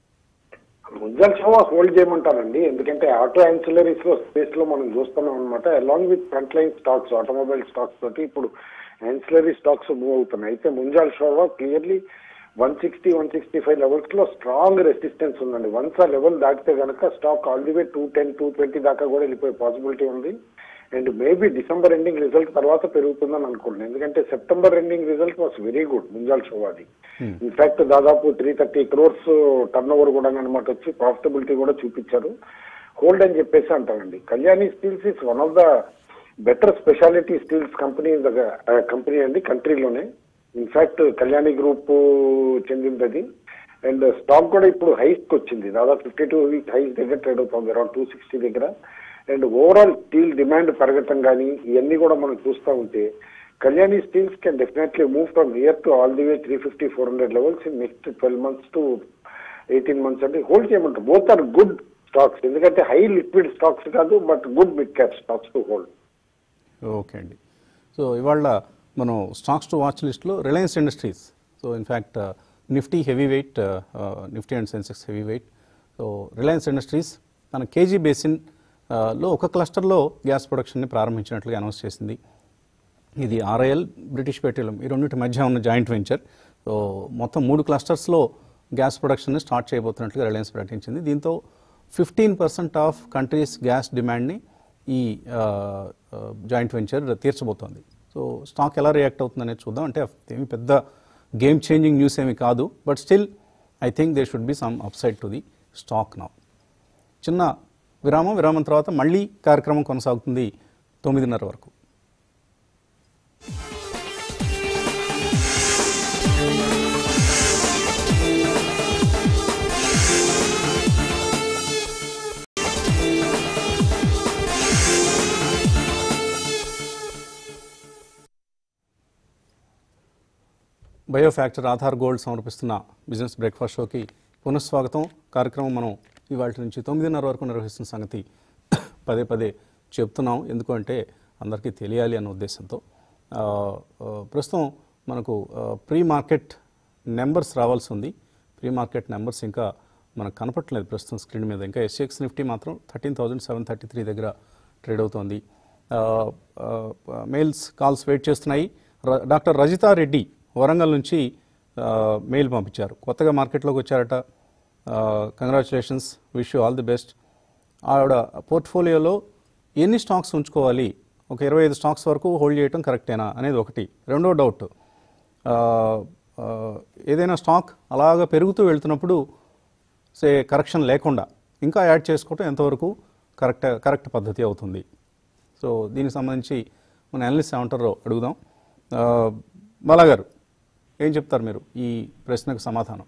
Munjal show hold చేయమంటానండి ఎందుకంటే ఆటో యాన్సిలరీస్ లో స్పేస్ లో మనం చూస్తున్నాం అనమాట along with front line stocks automobile stocks తోటి ఇప్పుడు యాన్సిలరీ స్టాక్స్ మూవ్ అవుతున్నాయి అయితే Munjal Showa clearly one sixty one sixty five levels లో స్ట్రాంగ్ రెసిస్టెన్స్ ఉందండి వన్స్ ఆ లెవెల్ దాటితే కనుక stock all the way two ten two twenty దాకా కూడా వెళ్ళిపోయే పాసిబిలిటీ ఉంది and maybe December ending result తర్వాత పెరుగుతుందని అనుకుంటున్నాను ఎందుకంటే September ending result was very good Munjal షోవాది ఇన్ఫాక్ట్ దాదాపు three thirty crores turnover కూడా అనమాట వచ్చి ప్రాఫిటబిలిటీ కూడా చూపించారు హోల్డ్ అని చెప్పేసి అంటామండి Kalyani steels is one of the better speciality steels company company అండి కంట్రీలోనే ఇన్ఫాక్ట్ కళ్యాణి గ్రూప్ చెందింది అది అండ్ స్టాక్ కూడా ఇప్పుడు హైస్కి వచ్చింది దాదాపు ఫిఫ్టీ టూ వీక్ హైస్ దగ్గర ట్రేడ్ అవుతుంది అరౌండ్ టూ సిక్స్టీ దగ్గర అండ్ ఓవరాల్ స్టీల్ డిమాండ్ పెరగటం కానీ ఇవన్నీ కూడా మనం చూస్తూ ఉంటే Kalyani steels can definitely move from here to all the way three fifty four hundred levels in next twelve months to eighteen months అంటే హోల్డ్ చేయమంటారు బోత్ ఆర్ గుడ్ స్టాక్స్ ఎందుకంటే హై లిక్విడ్ స్టాక్స్ కాదు but good mid cap stocks to hold okay అండి సో ఇవాళ మనం స్టాక్స్ టు వాచ్ లిస్ట్లో Reliance industries so in fact Nifty heavy weight Nifty and Sensex heavy weight so Reliance industries తన కేజీ బేసిన్ ఆ, లో ఒక క్లస్టర్లో గ్యాస్ ప్రొడక్షన్ని ప్రారంభించినట్లుగా అనౌన్స్ చేసింది ఇది ఆర్ఐఎల్ బ్రిటిష్ పెట్రోలియం ఈ రెండింటి మధ్య ఉన్న జాయింట్ వెంచర్ సో మొత్తం మూడు క్లస్టర్స్లో గ్యాస్ ప్రొడక్షన్ని స్టార్ట్ చేయబోతున్నట్లుగా రిలయన్స్ ప్రకటించింది దీంతో fifteen percent of countries gas డిమాండ్ని ఈ జాయింట్ వెంచర్ తీర్చబోతోంది సో స్టాక్ ఎలా రియాక్ట్ అవుతుందనేది చూద్దాం అంటే ఏమి పెద్ద గేమ్ చేంజింగ్ న్యూస్ ఏమి కాదు but still I think they should be some upside to the stock now చిన్న విరామం విరామం తర్వాత మళ్ళీ కార్యక్రమం కొనసాగుతుంది తొమ్మిదిన్నర వరకు బయోఫ్యాక్టర్ ఆధార్ గోల్డ్ సమర్పిస్తున్న బిజినెస్ బ్రేక్ఫాస్ట్ షోకి పునఃస్వాగతం కార్యక్రమం మనం ఇవాళ నుంచి తొమ్మిదిన్నర వరకు నిర్వహిస్తున్న సంగతి పదే పదే చెప్తున్నాం ఎందుకంటే అందరికీ తెలియాలి అన్న ఉద్దేశంతో ఆ, ఆ, ప్రస్తుతం మనకు ఆ, ప్రీ మార్కెట్ నెంబర్స్ రావాల్సి ఉంది ప్రీ మార్కెట్ నెంబర్స్ ఇంకా మనకు కనపట్లేదు ప్రస్తుతం స్క్రీన్ మీద ఇంకా ఎస్ఎక్స్ నిఫ్టీ మాత్రం thirteen thousand seven thirty three దగ్గర ట్రేడ్ అవుతోంది ఆ, ఆ, మెయిల్స్ కాల్స్ వెయిట్ చేస్తున్నాయి ర- డాక్టర్ రజితా రెడ్డి వరంగల్ నుంచి ఆ, మెయిల్ పంపించారు కొత్తగా మార్కెట్లోకి వచ్చారట congratulations wish you all the best ఆవిడ పోర్ట్ఫోలియోలో ఎన్ని స్టాక్స్ ఉంచుకోవాలి ఒక ఇరవై ఐదు స్టాక్స్ వరకు హోల్డ్ చేయడం కరెక్టేనా అనేది ఒకటి రెండో డౌట్ ఆ, ఆ, ఏదైనా స్టాక్ అలాగా పెరుగుతూ వెళ్తున్నప్పుడు సే కరెక్షన్ లేకుండా ఇంకా యాడ్ చేసుకోవటం ఎంతవరకు కరెక్ట్ కరెక్ట్ పద్ధతి అవుతుంది సో దీనికి సంబంధించి మన అనలిస్ట్ ఏమంటారో అడుగుదాం ఆ, బాలా గారు ఏం చెప్తారు మీరు ఈ ప్రశ్నకు సమాధానం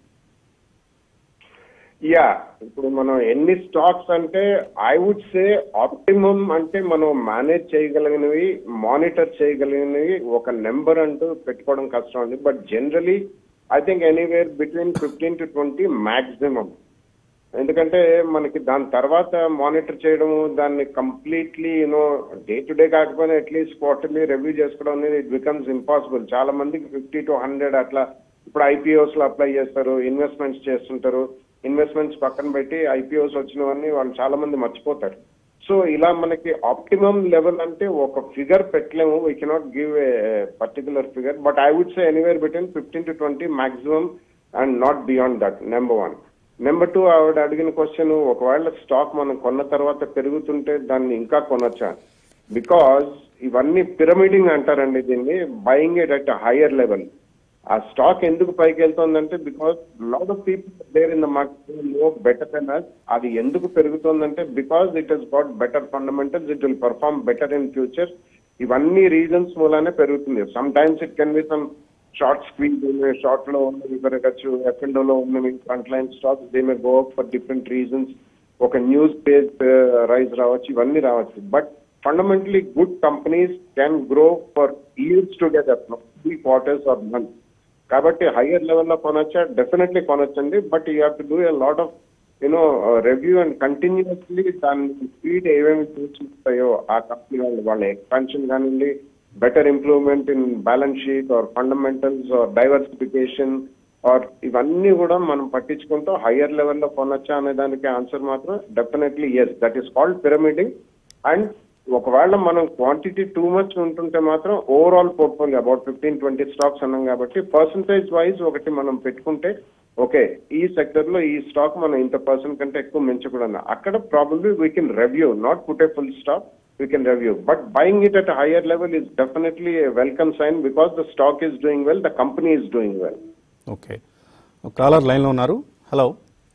యా ఇప్పుడు మనం ఎన్ని స్టాక్స్ అంటే ఐ వుడ్ సే ఆప్టిమం అంటే మనం మేనేజ్ చేయగలిగినవి మానిటర్ చేయగలిగినవి ఒక నెంబర్ అంటూ పెట్టుకోవడం కష్టం అండి but generally I think anywhere between fifteen to twenty maximum ఎందుకంటే మనకి దాని తర్వాత మానిటర్ చేయడము దాన్ని completely you know day to day కాకపోయినా అట్లీస్ట్ క్వార్టర్లీ రివ్యూ చేసుకోవడం అనేది ఇట్ బికమ్స్ ఇంపాసిబుల్ చాలా మందికి ఫిఫ్టీ టు హండ్రెడ్ అట్లా ఇప్పుడు ఐపీఓస్ లో అప్లై చేస్తారు ఇన్వెస్ట్మెంట్స్ చేస్తుంటారు ఇన్వెస్ట్మెంట్స్ పక్కన పెట్టి ఐపీఓస్ వచ్చినవన్నీ వాళ్ళు చాలా మంది మర్చిపోతారు సో ఇలా మనకి ఆప్టిమం లెవెల్ అంటే ఒక ఫిగర్ పెట్టలేము we cannot give a particular figure but I would say anywhere between fifteen to twenty maximum and not beyond that number one number two ఆవిడ అడిగిన క్వశ్చన్ ఒకవేళ స్టాక్ మనం కొన్న తర్వాత పెరుగుతుంటే దాన్ని ఇంకా కొనొచ్చా బికాజ్ ఇవన్నీ పిరమిడింగ్ అంటారండి దీన్ని buying it at higher level ఆ స్టాక్ ఎందుకు పైకి వెళ్తుందంటే because lot of people there in the market know better than us అది ఎందుకు పెరుగుతుందంటే because it has got better fundamentals it will perform better in future ఇవన్నీ రీజన్స్ మూలానే పెరుగుతుంది sometimes it can be some short screen short లో ఉన్నవి పెరగచ్చు ఎఫ్ లో ఉన్నవి front line stocks they may go for different reasons ఒక న్యూస్ పేజ్ రైజ్ రావచ్చు ఇవన్నీ రావచ్చు but fundamentally good companies can grow for years together three quarters or month కాబట్టి హయ్యర్ లెవెల్లో కొనొచ్చా డెఫినెట్లీ కొనొచ్చండి but you have to do a lot of you know review and continuously దాని స్పీడ్ ఏమేమి చూస్తాయో ఆ కంపెనీ వాళ్ళు వాళ్ళ ఎక్స్పాన్షన్ కానివ్వండి better improvement in balance sheet or fundamentals or diversification or ఇవన్నీ కూడా మనం పట్టించుకుంటూ హయ్యర్ లెవెల్లో కొనొచ్చా అనే దానికి ఆన్సర్ మాత్రం definitely yes that is called pyramiding and ఒకవేళ మనం క్వాంటిటీ టూ మచ్ ఉంటుంటే మాత్రం overall portfolio about fifteen twenty stocks అన్నాం కాబట్టి పర్సంటేజ్ వైజ్ ఒకటి మనం పెట్టుకుంటే ఓకే ఈ సెక్టర్ లో ఈ స్టాక్ మనం ఇంత పర్సెంట్ కంటే ఎక్కువ మించకూడదు అక్కడ probably we can review not put a full stock we can review but buying it at higher level is definitely welcome sign because the stock is doing well the company is doing well okay ఒక కాలర్ లైన్లో ఉన్నారు హలో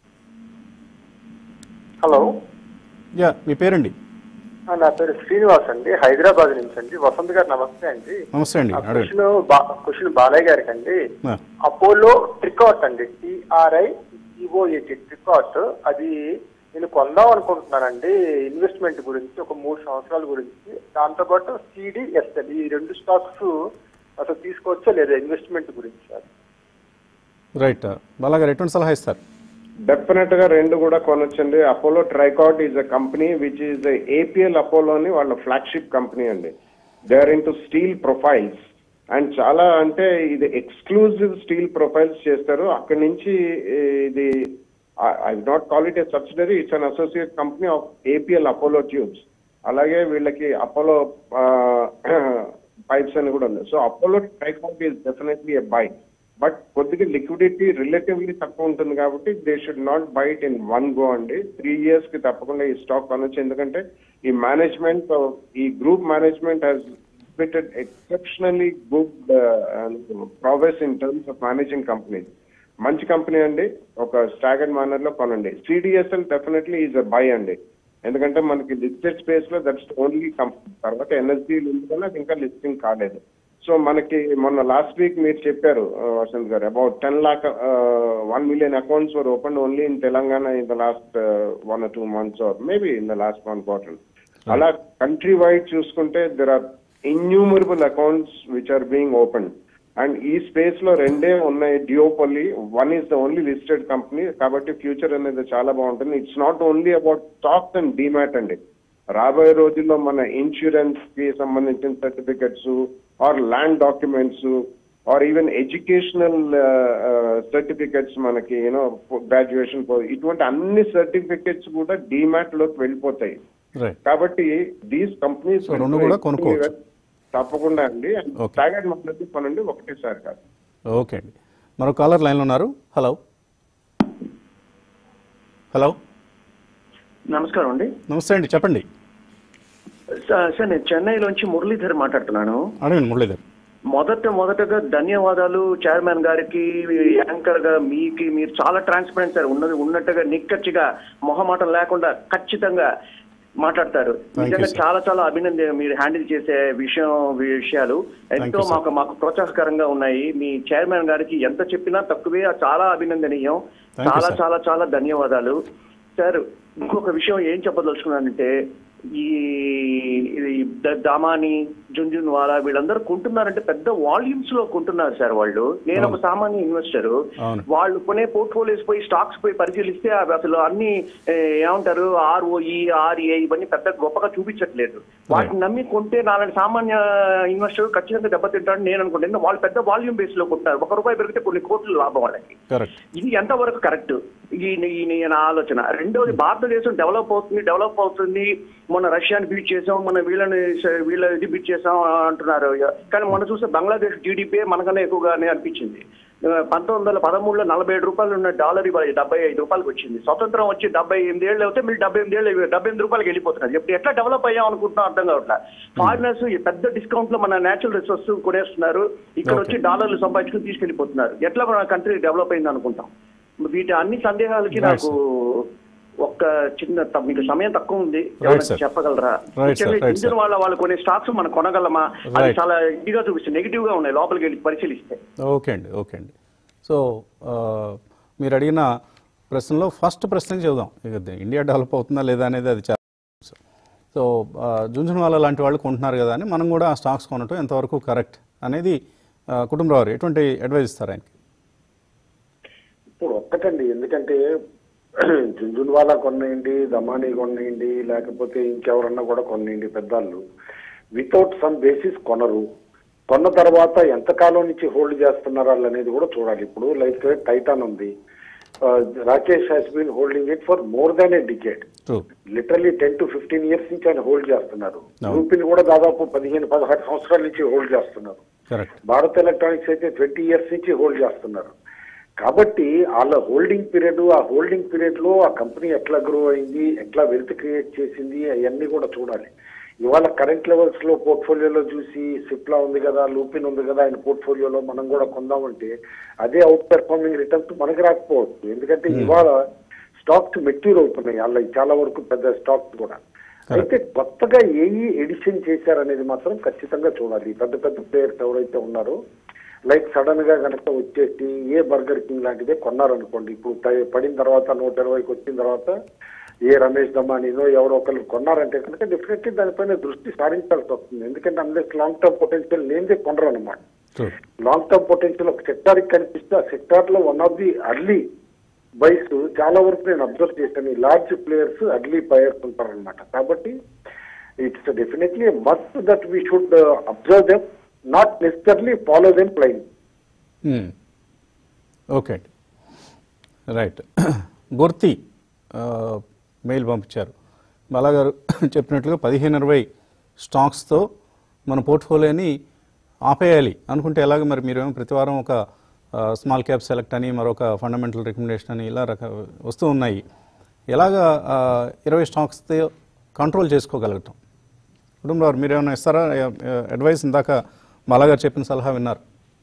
హలో యా మీ పేరండి ఆ, నా పేరు శ్రీనివాస్ అండి హైదరాబాద్ నుంచి అండి వసంత్ గారు నమస్తే అండి నమస్తే అండి ఆ అడగండి క్వశ్చన్ బా క్వశ్చన్ బాలయ్య గారికి అండి ఆ, అపోలో ట్రికాట్ అండి టిఆర్ఐ ఈఓఏటి ట్రికాట్ అది నేను కొందాం అనుకుంటున్నానండి ఇన్వెస్ట్మెంట్ గురించి ఒక మూడు సంవత్సరాల గురించి దాంతోపాటు సిడిఎస్ఎల్ ఈ రెండు స్టాక్స్ అసలు తీసుకోవచ్చా లేదా ఇన్వెస్ట్మెంట్ గురించి సార్ రైట్ బాలాగారు ఎటువంటి సలహా ఇస్తారు డెఫినెట్ గా రెండు కూడా కొనొచ్చండి Apollo Tricoat is a company which is APL Apollo అని వాళ్ళ ఫ్లాగ్షిప్ కంపెనీ అండి they are into steel profiles and చాలా అంటే ఇది ఎక్స్క్లూజివ్ స్టీల్ ప్రొఫైల్స్ చేస్తారు అక్కడి నుంచి ఏ, ఇది I not call it a subsidiary it's an associate company of APL Apollo tubes అలాగే వీళ్ళకి అపోలో పైప్స్ అని కూడా ఉంది so Apollo Tricoat is definitely a buy but కొద్దిగా లిక్విడిటీ రిలేటివ్లీ తక్కువ ఉంటుంది కాబట్టి they should not buy it in one go అండి త్రీ ఇయర్స్ కి తప్పకుండా ఈ స్టాక్ కొనొచ్చు ఎందుకంటే ఈ మేనేజ్మెంట్ ఈ group management has exhibited exceptionally good progress in terms of managing companies మంచి కంపెనీ అండి ఒక స్టాగర్డ్ మేనర్ లో కొనండి CDSL definitely is a buy అండి ఎందుకంటే మనకి లిస్టెడ్ స్పేస్ లో దట్స్ ఓన్లీ కంపెనీ తర్వాత ఎన్ఎస్డి ఉంది కానీ అది ఇంకా లిస్టింగ్ కాలేదు సో మనకి మొన్న లాస్ట్ వీక్ మీరు చెప్పారు ఆ, Vasanth garu about ten lakh one million accounts were open only in Telangana in the last one two months or maybe in the last one quarter అలా కంట్రీ వైడ్ చూసుకుంటే there are innumerable accounts which are being open and ఈ స్పేస్ లో రెండే ఉన్నాయి డియోపల్లి one is the only listed company కాబట్టి ఫ్యూచర్ అనేది చాలా బాగుంటుంది it's not only about stocks and demat అండి రాబోయే రోజుల్లో మన ఇన్సూరెన్స్ కి సంబంధించిన certificates or land documents or even educational certificates మనకి యూనో గ్రాడ్యుయేషన్ ఇటువంటి అన్ని సర్టిఫికెట్స్ కూడా డిమాట్ లోకి వెళ్ళిపోతాయి రైట్ కాబట్టి దీస్ కంపెనీస్ So, రెండు కూడా కొనుక్కోవచ్చు. తప్పకుండా అండి Okay. టాగెట్ మాట్లాడి కొనండి ఒకటేసారి కాదు ఓకే అండి మరో కాలర్ లైన్లో ఉన్నారు హలో హలో నమస్కారం అండి నమస్తే అండి చెప్పండి సార్ సార్ నేను చెన్నైలోంచి మురళీధర్ మాట్లాడుతున్నాను అడగండి మురళీధర్ మొదట మొదటగా ధన్యవాదాలు చైర్మన్ గారికి యాంకర్ గా మీకు మీరు చాలా ట్రాన్స్పరెంట్ సార్ ఉన్నది ఉన్నట్టుగా నిక్కచ్చిగా మొహమాటం లేకుండా ఖచ్చితంగా మాట్లాడతారు you, నిజంగా sir. చాలా చాలా అభినందన మీరు హ్యాండిల్ చేసే విషయం విషయాలు ఎంతో you, sir. మాకు మాకు ప్రోత్సాహకరంగా ఉన్నాయి మీ చైర్మన్ గారికి ఎంత చెప్పినా తక్కువే చాలా అభినందనీయం Thank you, చాలా sir. చాలా చాలా ధన్యవాదాలు సార్ ఇంకొక విషయం ఏం చెప్పదలుచుకున్నానంటే ఈ ఇది ద- దామాని జుంజున్ వాలా వీళ్ళందరూ కొంటున్నారంటే పెద్ద వాల్యూమ్స్ లో కొంటున్నారు సార్ వాళ్ళు నేను ఒక అవును. సామాన్య ఇన్వెస్టర్ అవును. వాళ్ళు కొనే పోర్ట్ఫోలియోస్ పోయి స్టాక్స్ పోయి పరిశీలిస్తే అవి అసలు అన్ని ఏ, ఏమంటారు ఆర్ఓఈ ఆర్ఏ ఇవన్నీ పెద్ద గొప్పగా చూపించట్లేదు వాటిని నమ్మి కొంటే నాలాంటి సామాన్య ఇన్వెస్టర్ ఖచ్చితంగా దెబ్బతింటాడని నేను అనుకుంటాను వాళ్ళు పెద్ద వాల్యూమ్ బేస్ లో కొంటున్నారు ఒక రూపాయి పెరిగితే కొన్ని కోట్లు లాభం వాళ్ళకి కరెక్ట్ ఇది ఎంతవరకు కరెక్ట్ ఈ ఈ నీ- నా ఆలోచన రెండోది భారతదేశం డెవలప్ అవుతుంది డెవలప్ అవుతుంది మొన్న రష్యాని బీట్ చేసాం మన వీళ్ళని స- వీళ్ళ ఇది బీట్ చేసాం అంటున్నారు కానీ మొన్న చూస్తే బంగ్లాదేశ్ జీడిపి మనకన్నా ఎక్కువగానే అనిపించింది ఆ, పంతొమ్మిది వందల పదమూడులో నలభై ఏడు రూపాయలు ఉన్న డాలర్ ఇవాళ డెబ్బై ఐదు రూపాయలకి వచ్చింది స్వతంత్రం వచ్చి డెబ్బై ఎనిమిది ఏళ్ళు అయితే మీరు డెబ్బై ఎనిమిది ఏళ్ళు డెబ్బై ఎనిమిది రూపాయలకి వెళ్ళిపోతున్నారు ఇప్పుడు ఎట్లా డెవలప్ అయ్యాం అనుకుంటున్నాం అర్థం కావట్లా ఫారినర్స్ పెద్ద డిస్కౌంట్ లో మన నేచురల్ రిసోర్స్ కొనేస్తున్నారు ఇక్కడ Okay. వచ్చి డాలర్లు సంపాదించుకుని తీసుకెళ్లిపోతున్నారు ఎట్లా మన కంట్రీ డెవలప్ అయింది అనుకుంటాం వీటి అన్ని సందేహాలకి Right, నాకు ఒక్క చిన్న త- మీకు సమయం తక్కువ ఉంది Right, ఏమైనా sir. చెప్పగలరా Right, sir. ముఖ్యంగా Right, ఇంజిన్ sir. వాళ్ళ వాళ్ళు కొన్ని స్టాక్స్ మనం కొనగలమా అది Right. చాలా ఇదిగా చూపిస్తుంది నెగిటివ్ గా ఉన్నాయి లోపలికి వెళ్ళి పరిశీలిస్తే ఓకే అండి ఓకే అండి సో ఆ, మీరు అడిగిన ప్రశ్నలో ఫస్ట్ ప్రశ్న చెబుదాం ఇక ది- ఇండియా డెవలప్ అవుతుందా లేదా అనేది అది చాలా సో జుంజునవాలా లాంటి వాళ్ళు కొంటున్నారు కదా అని మనం కూడా ఆ స్టాక్స్ కొనటం ఎంతవరకు కరెక్ట్ అనేది ఆ, కుటుంబరావు ఎటువంటి అడ్వైజ్ ఇస్తారు ఆయనకి ఇప్పుడు ఒక్కటండి ఎందుకంటే జుంజున్వాలా కొనేయండి దమానీ కొనేయండి లేకపోతే ఇంకెవరన్నా కూడా కొనేయండి పెద్దాళ్ళు వితౌట్ సమ్ బేసిస్ కొనరు కొన్న తర్వాత ఎంతకాలం నుంచి హోల్డ్ చేస్తున్నారు వాళ్ళు అనేది కూడా చూడాలి ఇప్పుడు లైక్ టైటాన్ ఉంది Rakesh has been holding it for more than a decade true literally ten to fifteen years నుంచి ఆయన హోల్డ్ చేస్తున్నారు అవును. యూపీని కూడా దాదాపు పదిహేను పదహారు సంవత్సరాల నుంచి హోల్డ్ చేస్తున్నారు కరెక్ట్ భారత్ ఎలక్ట్రానిక్స్ అయితే ట్వంటీ ఇయర్స్ నుంచి హోల్డ్ చేస్తున్నారు కాబట్టి వాళ్ళ హోల్డింగ్ పీరియడ్ ఆ హోల్డింగ్ పీరియడ్ లో ఆ కంపెనీ ఎట్లా గ్రో అయింది ఎట్లా వెల్త్ క్రియేట్ చేసింది అవన్నీ కూడా చూడాలి ఇవాళ కరెంట్ లెవెల్స్ లో పోర్ట్ఫోలియోలో చూసి సిప్లా ఉంది కదా లూపిన్ ఉంది కదా ఆయన పోర్ట్ఫోలియోలో మనం కూడా కొందామంటే అదే అవుట్ పెర్ఫార్మింగ్ రిటర్న్స్ మనకి రాకపోవచ్చు ఎందుకంటే ఇవాళ స్టాక్స్ మెచ్యూర్ అవుతున్నాయి వాళ్ళ చాలా వరకు పెద్ద స్టాక్స్ కూడా అయితే కొత్తగా ఏఈ ఎడిషన్ చేశారనేది మాత్రం ఖచ్చితంగా చూడాలి పెద్ద పెద్ద ప్లేయర్స్ ఎవరైతే ఉన్నారో లైక్ సడన్ గా కనుక వచ్చేసి ఏ బర్గర్ కింగ్ లాంటిదే కొన్నారనుకోండి ఇప్పుడు పై- పడిన తర్వాత నూట ఇరవైకి వచ్చిన తర్వాత ఏ రమేష్ దమానీనో ఎవరో ఒకరు కొన్నారంటే కనుక డెఫినెట్లీ దానిపైన దృష్టి సారించాల్సి వస్తుంది ఎందుకంటే అందులో లాంగ్ టర్మ్ పొటెన్షియల్ లేనిదే కొనరు అనమాట ట్రూ లాంగ్ టర్మ్ పొటెన్షియల్ ఒక సెక్టార్ కనిపిస్తే ఆ సెక్టార్ లో one of the early buys చాలా వరకు నేను అబ్జర్వ్ చేశాను ఈ లార్జ్ ప్లేయర్స్ అర్లీ బయర్స్ ఉంటారనమాట కాబట్టి it's definitely must that we should observe them not necessarily follow them plain okay అండి రైట్ గుర్తి ఆ, మెయిల్ పంపించారు బాలా గారు చెప్పినట్లుగా పదిహేను ఇరవై స్టాక్స్తో మన పోర్ట్ఫోలియోని ఆపేయాలి అనుకుంటే ఎలాగ మరి మీరేమో ప్రతి వారం ఒక స్మాల్ క్యాప్ సెలెక్ట్ అని మరొక ఫండమెంటల్ రికమెండేషన్ అని ఇలా రక వస్తూ ఉన్నాయి ఎలాగ ఇరవై స్టాక్స్తో కంట్రోల్ చేసుకోగలగటం కుటుంబరావు మీరు ఏమైనా ఇస్తారా అడ్వైస్ ఇందాక బాలా గారు చెప్పిన సలహా విన్నారు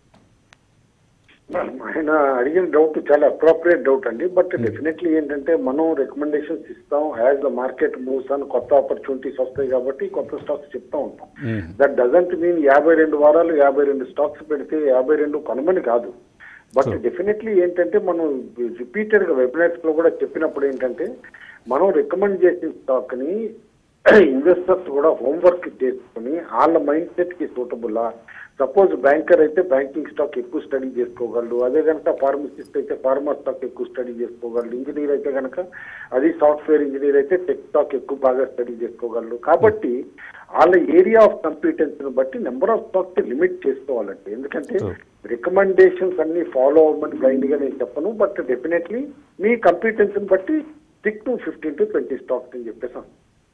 ఆయన అడిగిన డౌట్ చాలా అప్రోప్రియేట్ డౌట్ అండి బట్ డెఫినెట్లీ ఏంటంటే మనం రికమెండేషన్స్ ఇస్తాం యాజ్ ద మార్కెట్ మూవ్స్ అని కొత్త ఆపర్చునిటీస్ వస్తాయి కాబట్టి కొత్త స్టాక్స్ చెప్తా ఉంటాం దట్ డజంట్ మీన్ యాభై రెండు వారాలు యాభై రెండు స్టాక్స్ పెడితే యాభై రెండు కొనమని కాదు బట్ డెఫినెట్లీ ఏంటంటే మనం రిపీటెడ్ గా వెబినైట్స్ లో కూడా చెప్పినప్పుడు ఏంటంటే మనం రికమెండ్ చేసిన స్టాక్ ని ఇన్వెస్టర్స్ కూడా హోంవర్క్ చేసుకుని వాళ్ళ మైండ్ సెట్ కి సూటబుల్ సపోజ్ బ్యాంకర్ అయితే బ్యాంకింగ్ స్టాక్ ఎక్కువ స్టడీ చేసుకోగలడు అదే కనుక ఫార్మసిస్ట్ అయితే ఫార్మా స్టాక్ ఎక్కువ స్టడీ చేసుకోగలడు ఇంజనీర్ అయితే కనుక అది సాఫ్ట్వేర్ ఇంజనీర్ అయితే టెక్ స్టాక్ ఎక్కువ బాగా స్టడీ చేసుకోగలడు కాబట్టి వాళ్ళ ఏరియా ఆఫ్ కంపిటెన్స్ ని బట్టి నెంబర్ ఆఫ్ స్టాక్స్ లిమిట్ చేసుకోవాలండి ఎందుకంటే రికమెండేషన్స్ అన్ని ఫాలో అవ్వమని బ్లైండ్ గా నేను చెప్పను బట్ డెఫినెట్లీ మీ కంపిటెన్స్ ని బట్టి six to fifteen to twenty stocks అని చెప్పేసాను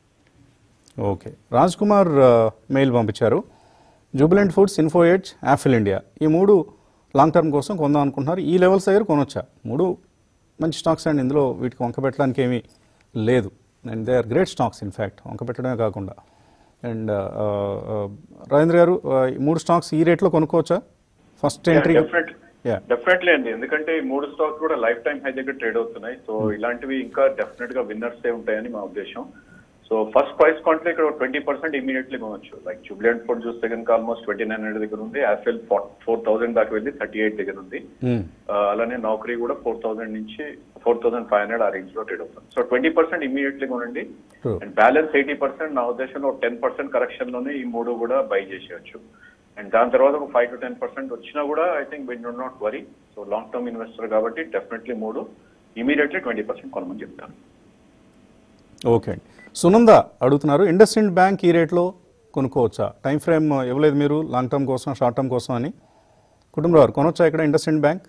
ఓకే రాజ్ కుమార్ ఆ, మెయిల్ పంపించారు Jubilant foods info edge Affle India ఈ మూడు లాంగ్ టర్మ్ కోసం కొందాం అనుకుంటున్నారు ఈ లెవెల్స్ దగ్గర కొనొచ్చా మూడు మంచి స్టాక్స్ అండి ఇందులో వీటికి వంక పెట్టడానికి ఏమీ లేదు and they are great stocks in fact వంక పెట్టడమే కాకుండా అండ్ రాజేంద్ర గారు ఆ, ఈ మూడు స్టాక్స్ ఈ రేట్లో కొనుక్కోవచ్చా first entry definitely yeah definitely అండి ఎందుకంటే ఈ మూడు స్టాక్స్ కూడా లైఫ్ టైం హై దగ్గర ట్రేడ్ అవుతున్నాయి సో ఇలాంటివి ఇంకా డెఫినెట్ గా విన్నర్స్ ఏ ఉంటాయని మా ఉద్దేశం సో ఫస్ట్ ప్రైస్ కాంటే ఇక్కడ ట్వంటీ పర్సెంట్ ఇమీడియట్లీ కొనొచ్చు లైక్ జూబ్లియంట్ ఫుడ్ చూస్తే కనుక ఆల్మోస్ట్ ట్వంటీ నైన్ హండ్రెడ్ దగ్గర ఉంది యాఫెల్ ఫోర్ థౌసండ్ దాకా వెళ్ళి థర్టీ ఎయిట్ దగ్గర ఉంది ఆ, అలానే నౌకరీ కూడా ఫోర్ థౌసండ్ నుంచి ఫోర్ థౌసండ్ ఫైవ్ హండ్రెడ్ ఆ రేంజ్ లో ట్రేడ్ అవుతుంది సో ట్వంటీ పర్సెంట్ ఇమీడియట్లీ కొనండి True. And balance eighty percent నా ఉద్దేశంలో టెన్ పర్సెంట్ కరెక్షన్ లోనే ఈ మూడు కూడా బై చేసేయచ్చు అండ్ దాని తర్వాత ఒక ఫైవ్ టు టెన్ పర్సెంట్ వచ్చినా కూడా I think we do not worry so long term investor కాబట్టి డెఫినెట్లీ మూడు ఇమీడియట్లీ ట్వంటీ పర్సెంట్ కొనమని చెప్తాను ఓకే అండి సునంద అడుగుతున్నారు ఇండస్ ఇండ్ బ్యాంక్ ఈ రేట్లో కొనుక్కోవచ్చా టైం ఫ్రేమ్ ఇవ్వలేదు మీరు లాంగ్ టర్మ్ కోసం షార్ట్ టర్మ్ కోసం అని కుటుంబరావు కొనొచ్చా ఇక్కడ ఇండస్ ఇండ్ బ్యాంక్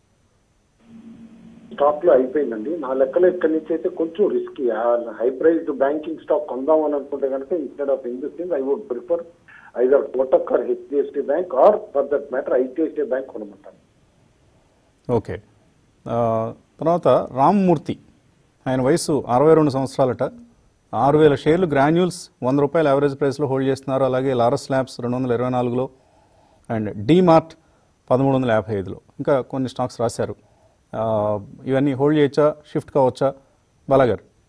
స్టాక్ లో అయిపోయిందండి నా లెక్కలో ఇక్కడి నుంచి అయితే కొంచెం risky high priced banking stock కొందాం అని అనుకుంటే కనుక instead of investing I would prefer either Kotak or HDFC bank or for that matter ICICI bank కొనమంటాను ఓకే ఆ, తర్వాత రామ్మూర్తి ఆయన వయసు అరవై రెండు సంవత్సరాలట ఆరు వేల షేర్లు గ్రాన్యూల్స్ వంద రూపాయల యావరేజ్ ప్రైస్లో హోల్డ్ చేస్తున్నారు అలాగే లారస్ ల్యాబ్స్ రెండు వందల ఇరవై నాలుగులో అండ్ డీమార్ట్ పదమూడు వందల యాభై ఐదులో ఇంకా కొన్ని స్టాక్స్ రాశారు ఆ, ఇవన్నీ హోల్డ్ చేయొచ్చా షిఫ్ట్ కావచ్చా బాలాగారు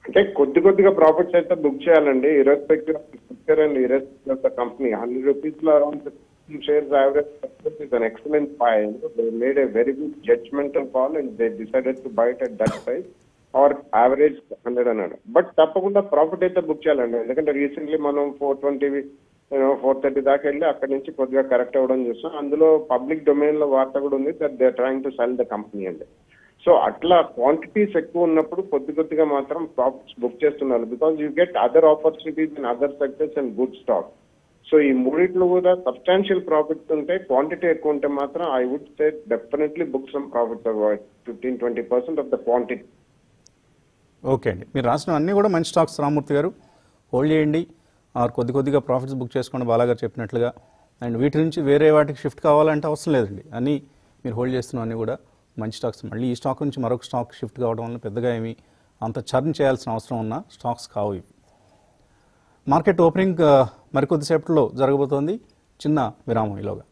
అంటే కొద్ది కొద్దిగా ప్రాఫిట్స్ అయితే బుక్ చేయాలండి irrespective of and irrespective of the company hundred rupees లో around shares average is an excellent buy they made a very good judgemental call and they decided to buy it at that price or average hundred అన్నాడు బట్ తప్పకుండా ప్రాఫిట్ అయితే బుక్ చేయాలండి ఎందుకంటే రీసెంట్లీ మనం ఫోర్ ట్వంటీ ఫోర్ థర్టీ దాకా వెళ్ళి అక్కడ నుంచి కొద్దిగా కరెక్ట్ అవ్వడం చూస్తాం అందులో పబ్లిక్ డొమైన్ లో వార్త కూడా ఉంది that they trying to sell the company అండి సో అట్లా క్వాంటిటీస్ ఎక్కువ ఉన్నప్పుడు కొద్ది కొద్దిగా మాత్రం ప్రాఫిట్స్ బుక్ చేస్తున్నారు because you get other opportunities in other sectors and good stock so ఈ మూడిట్లో కూడా సబ్స్టాన్షియల్ ప్రాఫిట్స్ ఉంటే క్వాంటిటీ ఎక్కువ ఉంటే మాత్రం I would say definitely book some profits fifteen twenty percent of the quantity okay అండి మీరు రాసిన అన్నీ కూడా మంచి స్టాక్స్ రామూర్తి గారు హోల్డ్ చేయండి ఆర్ కొద్ది కొద్దిగా ప్రాఫిట్స్ బుక్ చేసుకోండి బాలాగారు చెప్పినట్లుగా అండ్ వీటి నుంచి వేరే వాటికి షిఫ్ట్ కావాలంటే అవసరం లేదండి అన్నీ మీరు హోల్డ్ చేస్తున్న అన్నీ కూడా మంచి స్టాక్స్ మళ్ళీ ఈ స్టాక్ నుంచి మరొక స్టాక్ షిఫ్ట్ కావడం వల్ల పెద్దగా ఏమి అంత చర్న్ చేయాల్సిన అవసరం ఉన్న స్టాక్స్ కావు ఇవి మార్కెట్ ఓపెనింగ్ ఆ, మరికొద్దిసేపట్లో జరగబోతోంది చిన్న విరామం ఈలోగా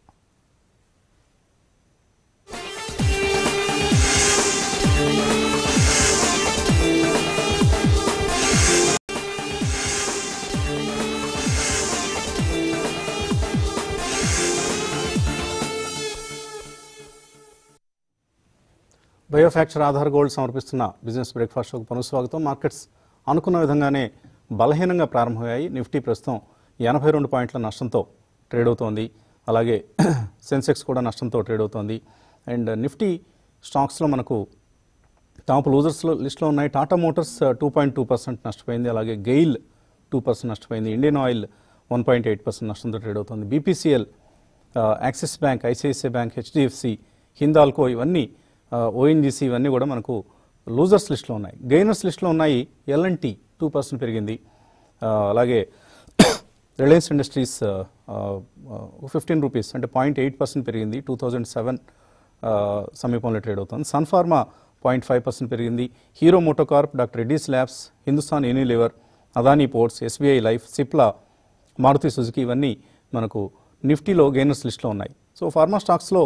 బయోఫ్యాక్చర్ ఆధార్ గోల్డ్ సమర్పిస్తున్న బిజినెస్ బ్రేక్ఫాస్ట్ షోకు పునఃస్వాగతం మార్కెట్స్ అనుకున్న విధంగానే బలహీనంగా ప్రారంభమయ్యాయి నిఫ్టీ ప్రస్తుతం ఎనభై రెండు పాయింట్ల నష్టంతో ట్రేడ్ అవుతోంది అలాగే సెన్సెక్స్ కూడా నష్టంతో ట్రేడ్ అవుతోంది అండ్ నిఫ్టీ స్టాక్స్లో మనకు టాప్ లూజర్స్లో లిస్ట్లో ఉన్నాయి Tata motors two point two percent నష్టపోయింది అలాగే గెయిల్ టూ పర్సెంట్ నష్టపోయింది Indian oil one point eight percent నష్టంతో ట్రేడ్ అవుతుంది BPCL Axis bank ICICI bank HDFC Hindalco ఇవన్నీ ఓఎన్జీసీ ఇవన్నీ కూడా మనకు లూజర్స్ లిస్ట్లో ఉన్నాయి గెయినర్స్ లిస్ట్లో ఉన్నాయి ఎల్ఎన్టీ టూ పర్సెంట్ పెరిగింది ఆ, అలాగే రిలయన్స్ ఇండస్ట్రీస్ ఫిఫ్టీన్ రూపీస్ అంటే పాయింట్ ఎయిట్ పర్సెంట్ పెరిగింది టూ థౌజండ్ సెవెన్ సమీపంలో ట్రేడ్ అవుతుంది సన్ఫార్మా పాయింట్ ఫైవ్ పర్సెంట్ పెరిగింది Hero MotoCorp doctor Reddy's labs Hindustan Unilever Adani ports SBI life Cipla Maruti Suzuki ఇవన్నీ మనకు నిఫ్టీలో గెయినర్స్ లిస్ట్లో ఉన్నాయి సో ఫార్మా స్టాక్స్లో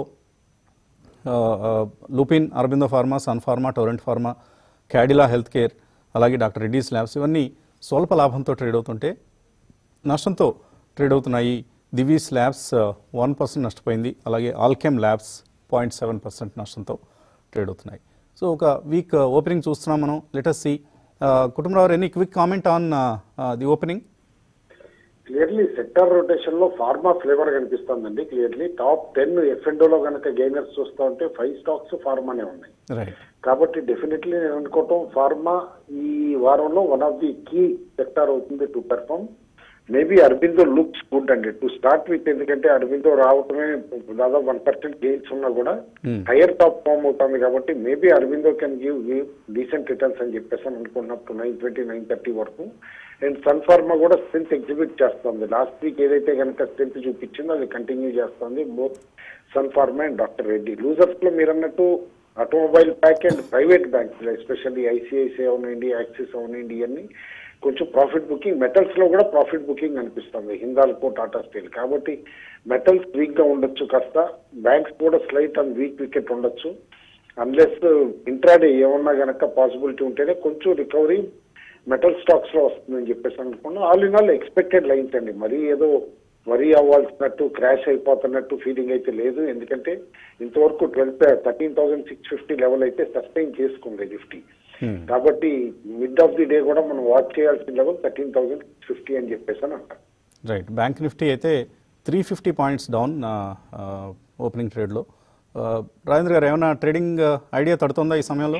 Lupin Aurobindo pharma Sun pharma Torrent pharma Cadila health care అలాగే డాక్టర్ రెడ్డీస్ ల్యాబ్స్ ఇవన్నీ స్వల్ప లాభంతో ట్రేడ్ అవుతుంటే నష్టంతో ట్రేడ్ అవుతున్నాయి దివీస్ ల్యాబ్స్ వన్ పర్సెంట్ నష్టపోయింది అలాగే Alkem labs point seven percent నష్టంతో ట్రేడ్ అవుతున్నాయి సో ఒక వీక్ ఓపెనింగ్ చూస్తున్నాం మనం let's see Kutumbarao any quick comment on the opening clearly sector rotation లో ఫార్మా ఫ్లేవర్ కనిపిస్తుందండి క్లియర్లీ టాప్ టెన్ ఎఫ్ లో కనుక గెయినర్స్ చూస్తూ ఉంటే ఫైవ్ స్టాక్స్ ఫార్మానే ఉన్నాయి రైట్ కాబట్టి డెఫినెట్లీ నేను అనుకోవటం ఫార్మా ఈ వారంలో one of the key sector అవుతుంది to perform maybe Aurobindo looks good అండి టు స్టార్ట్ విత్ ఎందుకంటే అరబిందో రావటమే దాదాపు వన్ పర్సెంట్ గెయిన్స్ ఉన్నా కూడా హైయర్ టాప్ ఫామ్ అవుతుంది కాబట్టి maybe Aurobindo can give give decent returns అని చెప్పేసి అని అనుకున్నప్పుడు నైన్ ట్వంటీ నైన్ థర్టీ వరకు అండ్ సన్ ఫార్మా కూడా స్ట్రెంత్ ఎగ్జిబిట్ చేస్తుంది లాస్ట్ వీక్ ఏదైతే కనుక స్ట్రెంత్ చూపించిందో అది కంటిన్యూ చేస్తుంది both Sun pharma and doctor Reddy losers లో మీరు అన్నట్టు automobile bank and private banks especially ICICI అవునండి యాక్సిస్ అవునండి ఇవన్నీ కొంచెం ప్రాఫిట్ బుకింగ్ మెటల్స్ లో కూడా ప్రాఫిట్ బుకింగ్ అనిపిస్తుంది హిందాల్కో టాటా స్టీల్ కాబట్టి మెటల్స్ వీక్ గా ఉండొచ్చు కాస్త బ్యాంక్స్ కూడా స్లైట్ అండ్ వీక్ వికెట్ ఉండొచ్చు అన్లెస్ ఇంట్రాడే ఏమన్నా గనక పాసిబిలిటీ ఉంటేనే కొంచెం రికవరీ మెటల్ స్టాక్స్ లో వస్తుందని చెప్పేసి అనుకున్నాం all in all expected lines అండి మరీ ఏదో వరీ అవ్వాల్సినట్టు క్రాష్ అయిపోతున్నట్టు ఫీలింగ్ అయితే లేదు ఎందుకంటే ఇంతవరకు twelve thirteen thousand six fifty level అయితే సస్టైన్ చేసుకుంది నిఫ్టీ కాబట్టి మిడ్ ఆఫ్ ది డే కూడా మనం వాచ్ చేయాల్సిన లెవెల్ థర్టీన్ థౌసండ్ ఫిఫ్టీ అని చెప్పేసి అని అంటారు రైట్ బ్యాంక్ నిఫ్టీ అయితే three fifty points down opening ట్రేడ్లో రాజేంద్ర గారు ఏమైనా ట్రేడింగ్ ఐడియా తడుతుందా ఈ సమయంలో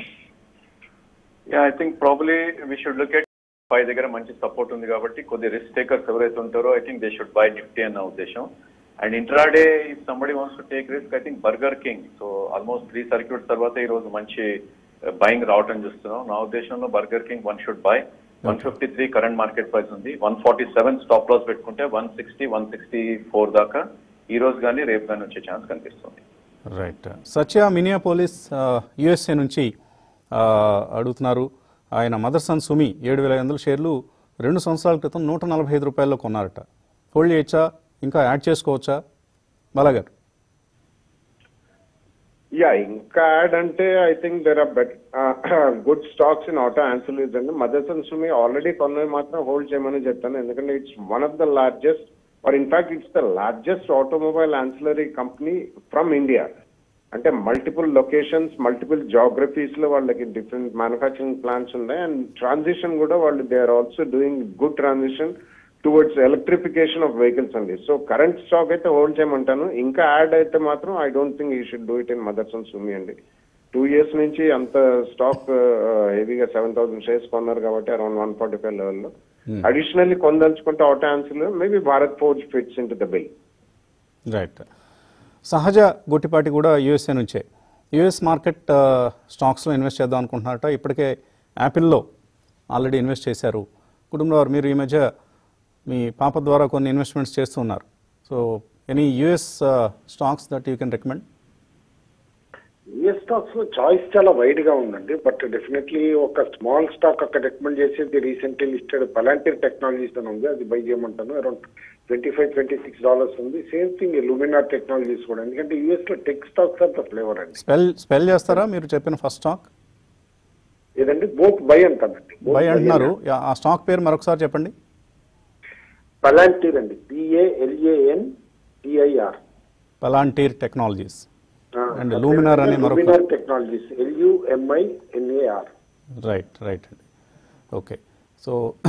yeah I think probably we should look at five దగ్గర మంచి సపోర్ట్ ఉంది కాబట్టి కొద్ది రిస్క్ టేకర్స్ ఎవరైతే ఉంటారో I think they should buy Nifty అన్న ఉద్దేశం and intraday if somebody wants to take risk I think Burger King so almost three circuits తర్వాత ఈ రోజు మంచి బయింగ్ రావటం చూస్తున్నాం నా ఉద్దేశంలో Burger King one should buy one fifty three current market price ఉంది one forty seven stop loss పెట్టుకుంటే one sixty one sixty four దాకా ఈ రోజు కానీ రేపు కానీ వచ్చే ఛాన్స్ కనిపిస్తుంది రైట్ సత్య మినియా పోలీస్ యుఎస్ఏ నుంచి ఆ, అడుగుతున్నారు ఆయన మదర్ సన్ సుమి ఏడు వేల ఐదు వందల షేర్లు రెండు సంవత్సరాల క్రితం నూట నలభై ఐదు రూపాయల్లో కొన్నారట హోల్డ్ చేయొచ్చా ఇంకా యాడ్ చేసుకోవచ్చా బాలాగారు యా ఇంకా యాడ్ అంటే I think there are bet good stocks in auto ancillaries అండి మదర్సన్ సుమి ఆల్రెడీ కొన్నవి మాత్రం హోల్డ్ చేయమని చెప్తాను ఎందుకంటే it's one of the largest or in fact it's the largest automobile ancillary company from India అంటే మల్టిపుల్ లొకేషన్స్ మల్టిపుల్ జాగ్రఫీస్ లో వాళ్ళకి డిఫరెంట్ మ్యానుఫ్యాక్చరింగ్ ప్లాంట్స్ ఉన్నాయి అండ్ ట్రాన్సిషన్ కూడా వాళ్ళు they are also doing good transition towards electrification of vehicles అండి సో కరెంట్ స్టాక్ అయితే హోల్డ్ చేయమంటాను ఇంకా యాడ్ అయితే మాత్రం I don't think you should do it in Motherson Sumi అండి టూ ఇయర్స్ నుంచి అంత స్టాక్ హెవీగా సెవెన్ థౌసండ్ షేర్స్ కొన్నారు కాబట్టి అరౌండ్ వన్ ఫార్టీ ఫైవ్ లెవెల్లో అడిషనల్లీ కొనదలుచుకుంటే auto answer maybe Bharat Forge fits in to the bill right Sahaja Guttipati కూడా యూఎస్ఏ నుంచే యూఎస్ మార్కెట్ ఆ, స్టాక్స్లో ఇన్వెస్ట్ చేద్దాం అనుకుంటున్నారట ఇప్పటికే యాపిల్లో ఆల్రెడీ ఇన్వెస్ట్ చేశారు కుటుంబంలో వారు మీరు ఈ మధ్య మీ పాప ద్వారా కొన్ని ఇన్వెస్ట్మెంట్స్ చేస్తూ ఉన్నారు so any US stocks that you can recommend US stocks లో చాయిస్ చాలా వైడ్ గా ఉందండి బట్ డెఫినెట్లీ ఒక స్మాల్ స్టాక్ అక్కడ రికమెండ్ చేసేది రీసెంట్లీ లిస్టెడ్ పలాంటిర్ టెక్నాలజీస్ అని ఉంది అది బై చేయమంటాను around twenty five twenty six dollars ఉంది సేమ్ థింగ్ లూమినార్ టెక్నాలజీస్ కూడా ఎందుకంటే యుఎస్ లో tech stocks are the flavour అండి స్పెల్ స్పెల్ చేస్తారా మీరు చెప్పిన ఫస్ట్ స్టాక్ ఏదండి బోత్ బై అంటానండి బై అంటున్నారు యా, ఆ స్టాక్ పేరు మరొకసారి చెప్పండి పలాంటిర్ అండి P A L A N T I R Palantir technologies And Luminar అనే మరొక- Luminar technologies L U M I N A R right right అండి okay so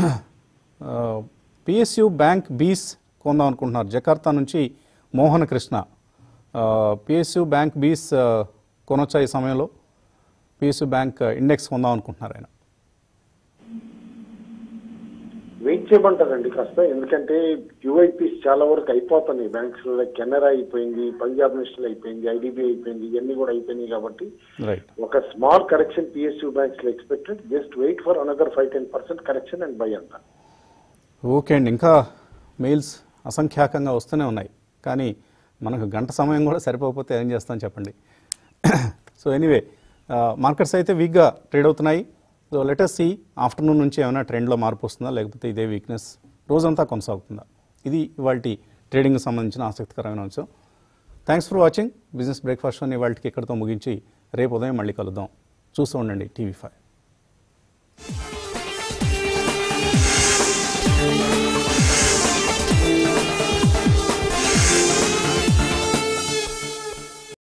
PSU bank BeES కొందాం అనుకుంటున్నారు జకార్తా నుంచి మోహన్ కృష్ణ పిఎస్యు బ్యాంక్ బీస్ ఆ, కొనొచ్చా ఈ సమయంలో పిఎస్యు బ్యాంక్ ఇండెక్స్ కొందాం అనుకుంటున్నారు ఆయన వెయిట్ చేయమంటారండి కాస్త ఎందుకంటే యూఐపీస్ చాలా వరకు అయిపోతున్నాయి బ్యాంక్స్ లో కెనరా అయిపోయింది పంజాబ్ నేషనల్ అయిపోయింది ఐడిబి అయిపోయింది ఇవన్నీ కూడా అయిపోయినాయి కాబట్టి రైట్ ఒక స్మాల్ కరెక్షన్ పిఎస్యూ బ్యాంక్స్ లో expected just wait for another five ten percent correction and buy అంట ఓకే అండి ఇంకా మెయిల్స్ అసంఖ్యాకంగా వస్తూనే ఉన్నాయి కానీ మనకు గంట సమయం కూడా సరిపోకపోతే ఏం చేస్తాం చెప్పండి సో ఎనీవే మార్కెట్స్ అయితే వీక్గా ట్రేడ్ అవుతున్నాయి సో లెటెస్ సి ఆఫ్టర్నూన్ నుంచి ఏమైనా ట్రెండ్లో మార్పు వస్తుందా లేకపోతే ఇదే వీక్నెస్ రోజంతా కొనసాగుతుందా ఇది ఇవాళ ట్రేడింగ్కి సంబంధించిన ఆసక్తికరమైన అంశం thanks for watching business breakfast అని ఇవాళకి ఇక్కడితో ముగించి రేపు ఉదయం మళ్ళీ కలుద్దాం చూస్తూ ఉండండి టీవీ ఫైవ్